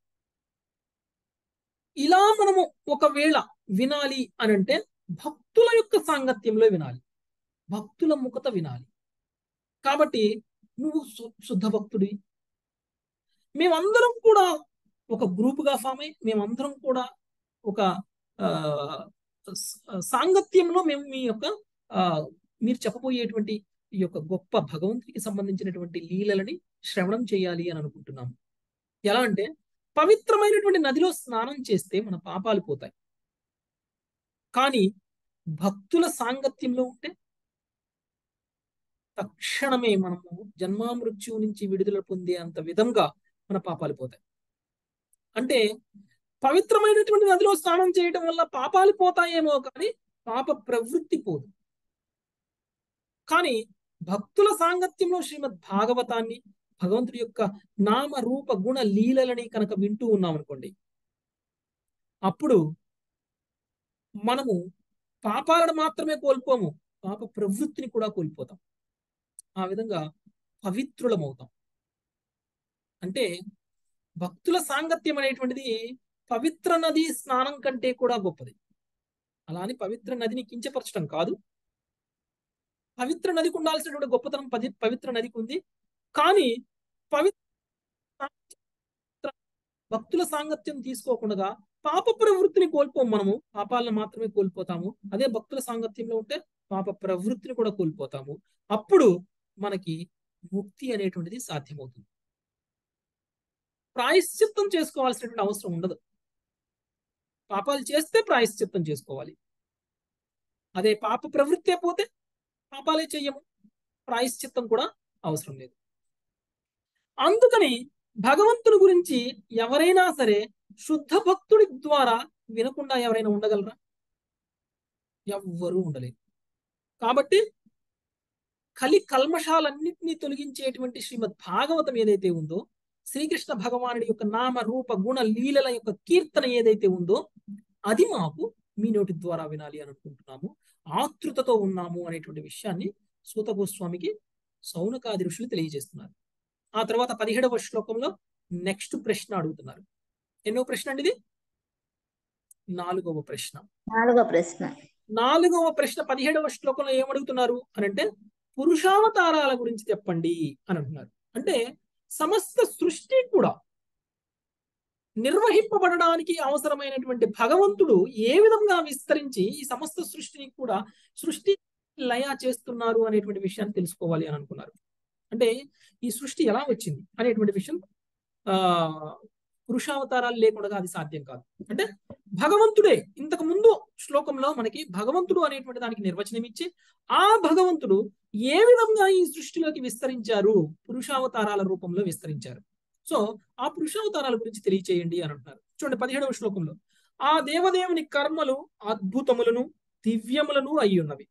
ఇలా మనము ఒకవేళ వినాలి అని అంటే భక్తుల యొక్క సాంగత్యంలో వినాలి భక్తుల ముఖత వినాలి కాబట్టి నువ్వు శుద్ధ భక్తుడి మేమందరం కూడా ఒక గ్రూపుగా ఫామ్ అయి మేమందరం కూడా ఒక సాంగత్యంలో మేము మీ యొక్క మీరు చెప్పబోయేటువంటి ఈ యొక్క గొప్ప భగవంతుడికి సంబంధించినటువంటి లీలలని శ్రవణం చేయాలి అని అనుకుంటున్నాము ఎలా అంటే పవిత్రమైనటువంటి నదిలో స్నానం చేస్తే మన పాపాలు పోతాయి కానీ భక్తుల సాంగత్యంలో ఉంటే తక్షణమే మనము జన్మామృత్యు నుంచి విడుదల పొందే అంత విధంగా మన పాపాలు పోతాయి అంటే పవిత్రమైనటువంటి నదిలో స్నానం చేయడం వల్ల పాపాలు పోతాయేమో కానీ పాప ప్రవృత్తి పోదు కానీ భక్తుల సాంగత్యంలో శ్రీమద్ భాగవతాన్ని భగవంతుడి యొక్క నామ రూప గుణ లీలలని కనుక వింటూ ఉన్నాం అనుకోండి అప్పుడు మనము పాపాలను మాత్రమే కోల్పోము పాప ప్రవృత్తిని కూడా కోల్పోతాం ఆ విధంగా పవిత్రులమవుతాం అంటే భక్తుల సాంగత్యం అనేటువంటిది పవిత్ర నది స్నానం కంటే కూడా గొప్పది అలా అని పవిత్ర నదిని కించపరచడం కాదు పవిత్ర నదికి ఉండాల్సినటువంటి గొప్పతనం పది పవిత్ర నదికి ఉంది కానీ పవిత్ర భక్తుల సాంగత్యం తీసుకోకుండా పాప ప్రవృత్తిని కోల్పోం మనము పాపాలను మాత్రమే కోల్పోతాము అదే భక్తుల సాంగత్యంలో ఉంటే పాప ప్రవృత్తిని కూడా కోల్పోతాము అప్పుడు మనకి ముక్తి అనేటువంటిది సాధ్యమవుతుంది ప్రాయశ్చిత్తం చేసుకోవాల్సినటువంటి అవసరం ఉండదు పాపాలు చేస్తే ప్రాయశ్చిత్తం చేసుకోవాలి అదే పాప ప్రవృత్తే పోతే పాపాలే చెయ్యము ప్రాయశ్చిత్తం కూడా అవసరం లేదు అందుకని భగవంతుని గురించి ఎవరైనా సరే శుద్ధ భక్తుడి ద్వారా వినకుండా ఎవరైనా ఉండగలరా ఎవ్వరూ ఉండలేరు కాబట్టి కలి కల్మషాలన్నింటినీ తొలగించేటువంటి శ్రీమద్ భాగవతం ఏదైతే ఉందో శ్రీకృష్ణ భగవానుడి యొక్క నామ రూప గుణ లీలల యొక్క కీర్తన ఏదైతే ఉందో అది మాకు మీ నోటి ద్వారా వినాలి అని అనుకుంటున్నాము ఆతృతతో ఉన్నాము అనేటువంటి విషయాన్ని సూత గోస్వామికి సౌనకాది ఋషులు తెలియజేస్తున్నారు ఆ తర్వాత పదిహేడవ శ్లోకంలో నెక్స్ట్ ప్రశ్న అడుగుతున్నారు ఎన్నో ప్రశ్న అండి ఇది నాలుగవ ప్రశ్న నాలుగో ప్రశ్న నాలుగవ ప్రశ్న పదిహేడవ శ్లోకంలో ఏమడుగుతున్నారు అని అంటే పురుషావతారాల గురించి చెప్పండి అని అంటున్నారు అంటే సమస్త సృష్టి కూడా నిర్వహింపబడడానికి అవసరమైనటువంటి భగవంతుడు ఏ విధంగా విస్తరించి ఈ సమస్త సృష్టిని కూడా సృష్టి లయ చేస్తున్నారు అనేటువంటి విషయాన్ని తెలుసుకోవాలి అని అనుకున్నారు అంటే ఈ సృష్టి ఎలా వచ్చింది అనేటువంటి విషయం ఆ పురుషావతారాలు లేకుండా అది సాధ్యం కాదు అంటే భగవంతుడే ఇంతకు ముందు శ్లోకంలో మనకి భగవంతుడు అనేటువంటి దానికి నిర్వచనం ఇచ్చి ఆ భగవంతుడు ఏ విధంగా ఈ సృష్టిలోకి విస్తరించారు పురుషావతారాల రూపంలో విస్తరించారు సో ఆ పురుషావతారాల గురించి తెలియచేయండి అని అంటున్నారు చూడండి పదిహేడవ శ్లోకంలో ఆ దేవదేవుని కర్మలు అద్భుతములను దివ్యములను అయి ఉన్నవి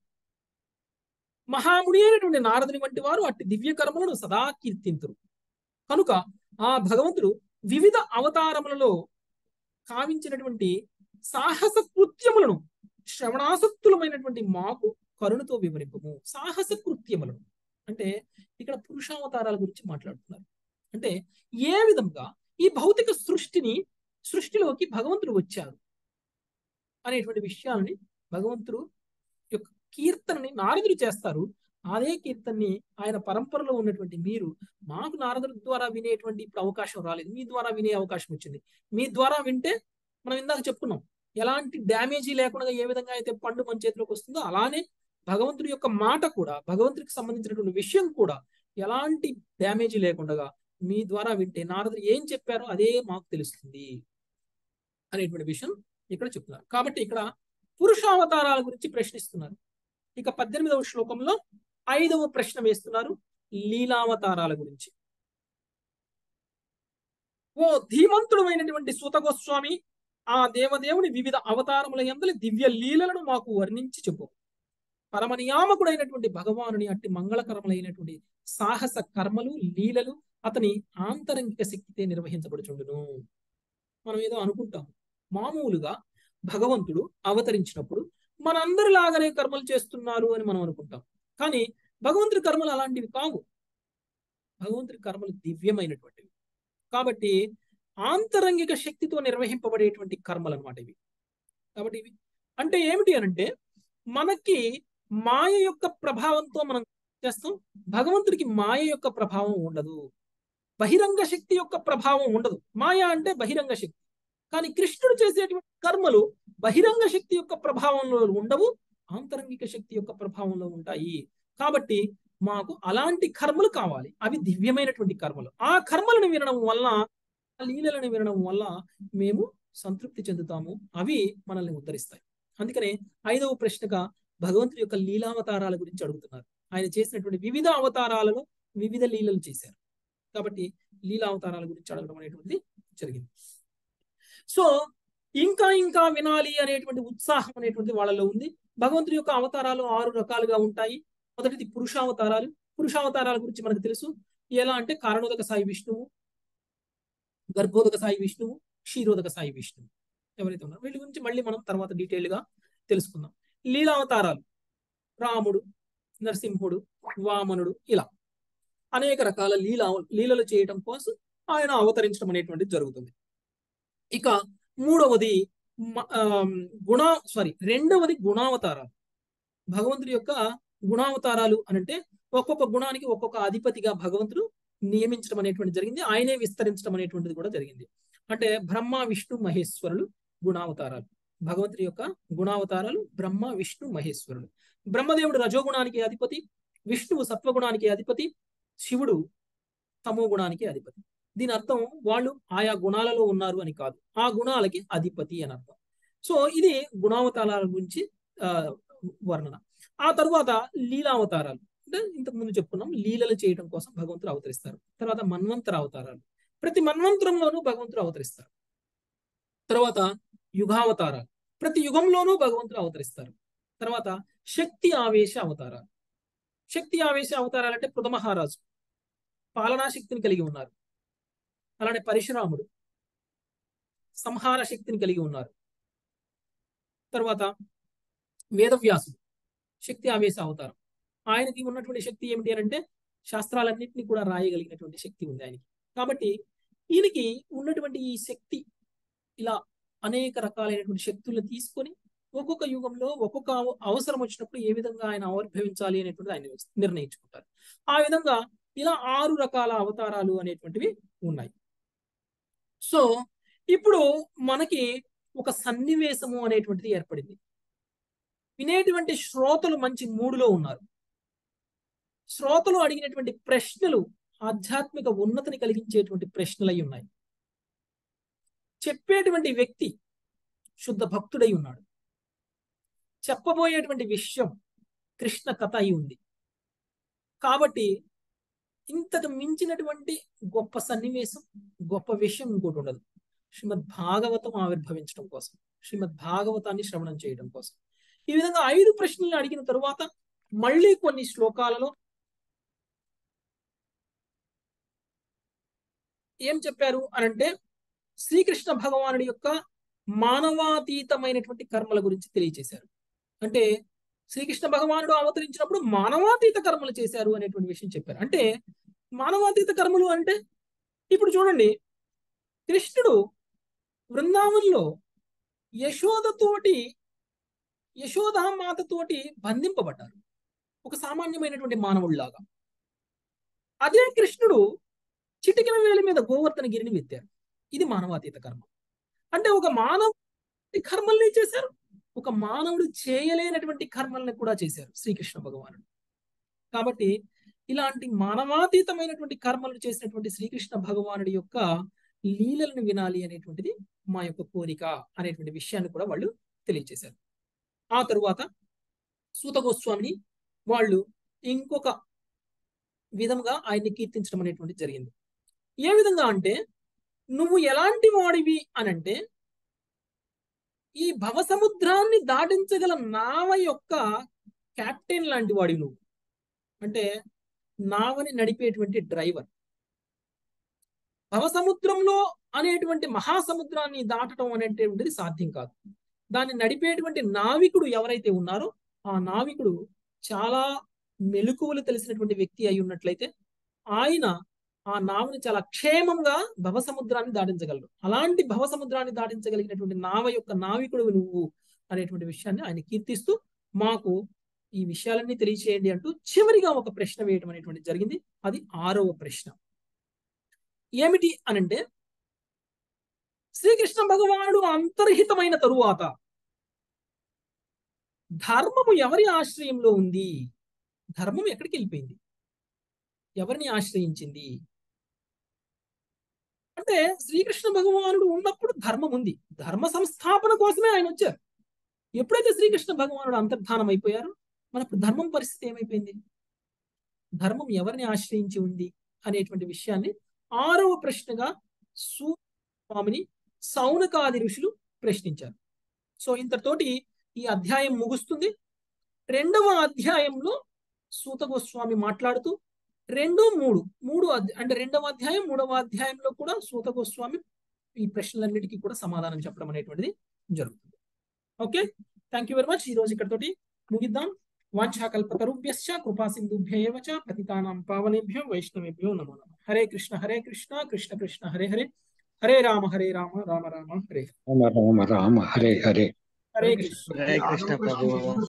మహాముని అయినటువంటి నారదుని వంటి వారు అట్టి దివ్య కర్మలను సదా కీర్తింతురు కనుక ఆ భగవంతుడు వివిధ అవతారములలో కావించినటువంటి సాహస కృత్యములను శ్రవణాసక్తులమైనటువంటి మాకు కరుణతో వివరింపము సాహస కృత్యములను అంటే ఇక్కడ పురుషావతారాల గురించి మాట్లాడుతున్నారు అంటే ఏ విధంగా ఈ భౌతిక సృష్టిని సృష్టిలోకి భగవంతుడు వచ్చారు అనేటువంటి విషయాలని భగవంతుడు యొక్క కీర్తనని నారదుడు చేస్తారు అదే కీర్తన్ని ఆయన పరంపరలో ఉన్నటువంటి మీరు మాకు నారదుడి ద్వారా వినేటువంటి ఇప్పుడు అవకాశం రాలేదు మీ ద్వారా వినే అవకాశం వచ్చింది మీ ద్వారా వింటే మనం ఇందాక చెప్పుకున్నాం ఎలాంటి డ్యామేజీ లేకుండా ఏ విధంగా అయితే పండు మన చేతిలోకి వస్తుందో అలానే భగవంతుడి యొక్క మాట కూడా భగవంతుడికి సంబంధించినటువంటి విషయం కూడా ఎలాంటి డ్యామేజీ లేకుండా మీ ద్వారా వింటే నారదుడు ఏం చెప్పారో అదే మాకు తెలుస్తుంది అనేటువంటి విషయం ఇక్కడ చెప్తున్నారు కాబట్టి ఇక్కడ పురుషావతారాల గురించి ప్రశ్నిస్తున్నారు ఇక పద్దెనిమిదవ శ్లోకంలో ఐదవ ప్రశ్న వేస్తున్నారు లీలావతారాల గురించి ఓ ధీమంతుడమైనటువంటి సూత గోస్వామి ఆ దేవదేవుని వివిధ అవతారముల ఎందలి దివ్య లీలలను మాకు వర్ణించి చెప్పు పరమనియామకుడైనటువంటి భగవానుని అట్టి మంగళకరములైనటువంటి సాహస కర్మలు లీలలు అతని ఆంతరంగిక శక్తితే నిర్వహించబడుచుండును మనం ఏదో అనుకుంటాం మామూలుగా భగవంతుడు అవతరించినప్పుడు మనందరిలాగానే కర్మలు చేస్తున్నారు అని మనం అనుకుంటాం కానీ భగవంతుడి కర్మలు అలాంటివి కావు భగవంతుడి కర్మలు దివ్యమైనటువంటివి కాబట్టి ఆంతరంగిక శక్తితో నిర్వహింపబడేటువంటి కర్మలు అనమాట ఇవి కాబట్టి ఇవి అంటే ఏమిటి అనంటే మనకి మాయ యొక్క ప్రభావంతో మనం చేస్తాం భగవంతుడికి మాయ యొక్క ప్రభావం ఉండదు బహిరంగ శక్తి యొక్క ప్రభావం ఉండదు మాయ అంటే బహిరంగ శక్తి కానీ కృష్ణుడు చేసేటువంటి కర్మలు బహిరంగ శక్తి యొక్క ప్రభావంలో ఉండవు ఆంతరంగిక శక్తి యొక్క ప్రభావంలో ఉంటాయి కాబట్టి మాకు అలాంటి కర్మలు కావాలి అవి దివ్యమైనటువంటి కర్మలు ఆ కర్మలను వినడం వల్ల ఆ లీలలను వినడం వల్ల మేము సంతృప్తి చెందుతాము అవి మనల్ని ఉద్ధరిస్తాయి అందుకనే ఐదవ ప్రశ్నగా భగవంతుడి యొక్క లీలావతారాల గురించి అడుగుతున్నారు ఆయన చేసినటువంటి వివిధ అవతారాలలో వివిధ లీలలు చేశారు కాబట్టి లీలావతారాల గురించి అడగడం అనేటువంటిది జరిగింది సో ఇంకా ఇంకా వినాలి అనేటువంటి ఉత్సాహం అనేటువంటి వాళ్ళలో ఉంది భగవంతుడి యొక్క అవతారాలు ఆరు రకాలుగా ఉంటాయి మొదటిది పురుషావతారాలు పురుషావతారాల గురించి మనకు తెలుసు ఎలా అంటే కారణోదక సాయి విష్ణువు గర్భోదక సాయి విష్ణువు క్షీరోదక సాయి విష్ణువు ఎవరైతే ఉన్నారో వీళ్ళ గురించి మళ్ళీ మనం తర్వాత డీటెయిల్ గా తెలుసుకుందాం లీలావతారాలు రాముడు నరసింహుడు వామనుడు ఇలా అనేక రకాల లీలా లీలలు చేయటం కోసం ఆయన అవతరించడం అనేటువంటిది జరుగుతుంది ఇక మూడవది గుణ సారీ రెండవది గుణావతారాలు భగవంతుడి యొక్క గుణావతారాలు అనంటే ఒక్కొక్క గుణానికి ఒక్కొక్క అధిపతిగా భగవంతుడు నియమించడం అనేటువంటి జరిగింది ఆయనే విస్తరించడం అనేటువంటిది కూడా జరిగింది అంటే బ్రహ్మ విష్ణు మహేశ్వరులు గుణావతారాలు భగవంతుడి యొక్క గుణావతారాలు బ్రహ్మ విష్ణు మహేశ్వరులు బ్రహ్మదేవుడు రజోగుణానికి అధిపతి విష్ణువు సత్వగుణానికి అధిపతి శివుడు తమో గుణానికి అధిపతి దీని అర్థం వాళ్ళు ఆయా గుణాలలో ఉన్నారు అని కాదు ఆ గుణాలకి అధిపతి అని అర్థం సో ఇది గుణావతారాల గురించి ఆ వర్ణన ఆ తరువాత లీలావతారాలు అంటే ఇంతకు ముందు చెప్పుకున్నాం లీలలు చేయడం కోసం భగవంతుడు అవతరిస్తారు తర్వాత మన్వంతర అవతారాలు ప్రతి మన్వంతరంలోనూ భగవంతుడు అవతరిస్తారు తర్వాత యుగావతారాలు ప్రతి యుగంలోనూ భగవంతుడు అవతరిస్తారు తర్వాత శక్తి ఆవేశ అవతారాలు శక్తి ఆవేశ అవతారాలు అంటే పృథమహారాజు పాలనా శక్తిని కలిగి ఉన్నారు అలానే పరశురాముడు సంహార శక్తిని కలిగి ఉన్నారు తర్వాత వేదవ్యాసుడు శక్తి ఆవేశ అవతారం ఆయనకి ఉన్నటువంటి శక్తి ఏమిటి అని అంటే శాస్త్రాలన్నింటినీ కూడా రాయగలిగినటువంటి శక్తి ఉంది ఆయనకి కాబట్టి ఈయనకి ఉన్నటువంటి ఈ శక్తి ఇలా అనేక రకాలైనటువంటి శక్తులను తీసుకొని ఒక్కొక్క యుగంలో ఒక్కొక్క అవసరం వచ్చినప్పుడు ఏ విధంగా ఆయన ఆవిర్భవించాలి అనేటువంటి ఆయన నిర్ణయించుకుంటారు ఆ విధంగా ఇలా ఆరు రకాల అవతారాలు అనేటువంటివి ఉన్నాయి సో ఇప్పుడు మనకి ఒక సన్నివేశము అనేటువంటిది ఏర్పడింది వినేటువంటి శ్రోతలు మంచి మూడులో ఉన్నారు శ్రోతలు అడిగినటువంటి ప్రశ్నలు ఆధ్యాత్మిక ఉన్నతిని కలిగించేటువంటి ప్రశ్నలై ఉన్నాయి చెప్పేటువంటి వ్యక్తి శుద్ధ భక్తుడై ఉన్నాడు చెప్పబోయేటువంటి విషయం కృష్ణ కథ అయి ఉంది కాబట్టి ఇంతకు మించినటువంటి గొప్ప సన్నివేశం గొప్ప విషయం ఇంకోటి ఉండదు శ్రీమద్ భాగవతం ఆవిర్భవించడం కోసం శ్రీమద్ భాగవతాన్ని శ్రవణం చేయడం కోసం ఈ విధంగా ఐదు ప్రశ్నలు అడిగిన తరువాత మళ్ళీ కొన్ని శ్లోకాలలో ఏం చెప్పారు అనంటే శ్రీకృష్ణ భగవానుడి యొక్క మానవాతీతమైనటువంటి కర్మల గురించి తెలియచేశారు అంటే శ్రీకృష్ణ భగవానుడు అవతరించినప్పుడు మానవాతీత కర్మలు చేశారు అనేటువంటి విషయం చెప్పారు అంటే మానవాతీత కర్మలు అంటే ఇప్పుడు చూడండి కృష్ణుడు బృందావనంలో యశోదతోటి యశోదామాతతోటి బంధింపబడ్డారు ఒక సామాన్యమైనటువంటి మానవుడిలాగా అదే కృష్ణుడు చిటికిన వేల మీద గోవర్ధన గిరిని వెత్తారు ఇది మానవాతీత కర్మ అంటే ఒక మానవ కర్మల్ని చేశారు ఒక మానవుడు చేయలేనటువంటి కర్మల్ని కూడా చేశారు శ్రీకృష్ణ భగవానుడు కాబట్టి ఇలాంటి మానవాతీతమైనటువంటి కర్మలు చేసినటువంటి శ్రీకృష్ణ భగవానుడి యొక్క లీలలను వినాలి అనేటువంటిది మా యొక్క కోరిక అనేటువంటి విషయాన్ని కూడా వాళ్ళు తెలియజేశారు ఆ తరువాత సూత గోస్వామిని వాళ్ళు ఇంకొక విధంగా ఆయన్ని కీర్తించడం అనేటువంటి జరిగింది ఏ విధంగా అంటే నువ్వు ఎలాంటి వాడివి అనంటే ఈ భవసముద్రాన్ని దాటించగల నావ యొక్క కెప్టెన్ లాంటి వాడివి నువ్వు అంటే నావని నడిపేటువంటి డ్రైవర్ భవసముద్రంలో అనేటువంటి మహాసముద్రాన్ని దాటడం అనేటువంటిది సాధ్యం కాదు దాన్ని నడిపేటువంటి నావికుడు ఎవరైతే ఉన్నారో ఆ నావికుడు చాలా మెలకువలు తెలిసినటువంటి వ్యక్తి అయి ఉన్నట్లయితే ఆయన ఆ నావని చాలా క్షేమంగా భవసముద్రాన్ని దాటించగలరు అలాంటి భవసముద్రాన్ని దాటించగలిగినటువంటి నావ యొక్క నావికుడు నువ్వు అనేటువంటి విషయాన్ని ఆయన కీర్తిస్తూ మాకు ఈ విషయాలన్నీ తెలియచేయండి అంటూ చివరిగా ఒక ప్రశ్న వేయడం అనేటువంటి జరిగింది అది ఆరవ ప్రశ్న ఏమిటి అనంటే శ్రీకృష్ణ భగవానుడు అంతర్హితమైన తరువాత ధర్మము ఎవరి ఆశ్రయంలో ఉంది ధర్మం ఎక్కడికి వెళ్ళిపోయింది ఎవరిని ఆశ్రయించింది అంటే శ్రీకృష్ణ భగవానుడు ఉన్నప్పుడు ధర్మం ఉంది ధర్మ సంస్థాపన కోసమే ఆయన వచ్చారు ఎప్పుడైతే శ్రీకృష్ణ భగవానుడు అంతర్ధానం అయిపోయారో మనకు ధర్మం పరిస్థితి ఏమైపోయింది ధర్మం ఎవరిని ఆశ్రయించి ఉంది అనేటువంటి విషయాన్ని ఆరవ ప్రశ్నగా స్వామిని సౌనకాది ఋషులు ప్రశ్నించారు సో ఇంతటితోటి ఈ అధ్యాయం ముగుస్తుంది రెండవ అధ్యాయంలో సూత గోస్వామి మాట్లాడుతూ రెండు మూడు మూడు అంటే రెండవ అధ్యాయం మూడవ అధ్యాయంలో కూడా సూత గోస్వామి ఈ ప్రశ్నలన్నిటికీ కూడా సమాధానం చెప్పడం అనేటువంటిది జరుగుతుంది okay thank you very much ఈ రోజు ఇక్కడతోటి ముగిద్దాం వాంఛాకల్పతరుభ్యశ్చ కృపా సింధుభ్య చ పతితానాం పావనేభ్యో వైష్ణవేభ్యో నమో నమ హరే కృష్ణ హరే కృష్ణ కృష్ణ కృష్ణ హరే హరే హరే రామ హరే రామ రామ రామ హరే రామ రామ రామ హరే హరే హరే కృష్ణ హరే కృష్ణ ప్రభు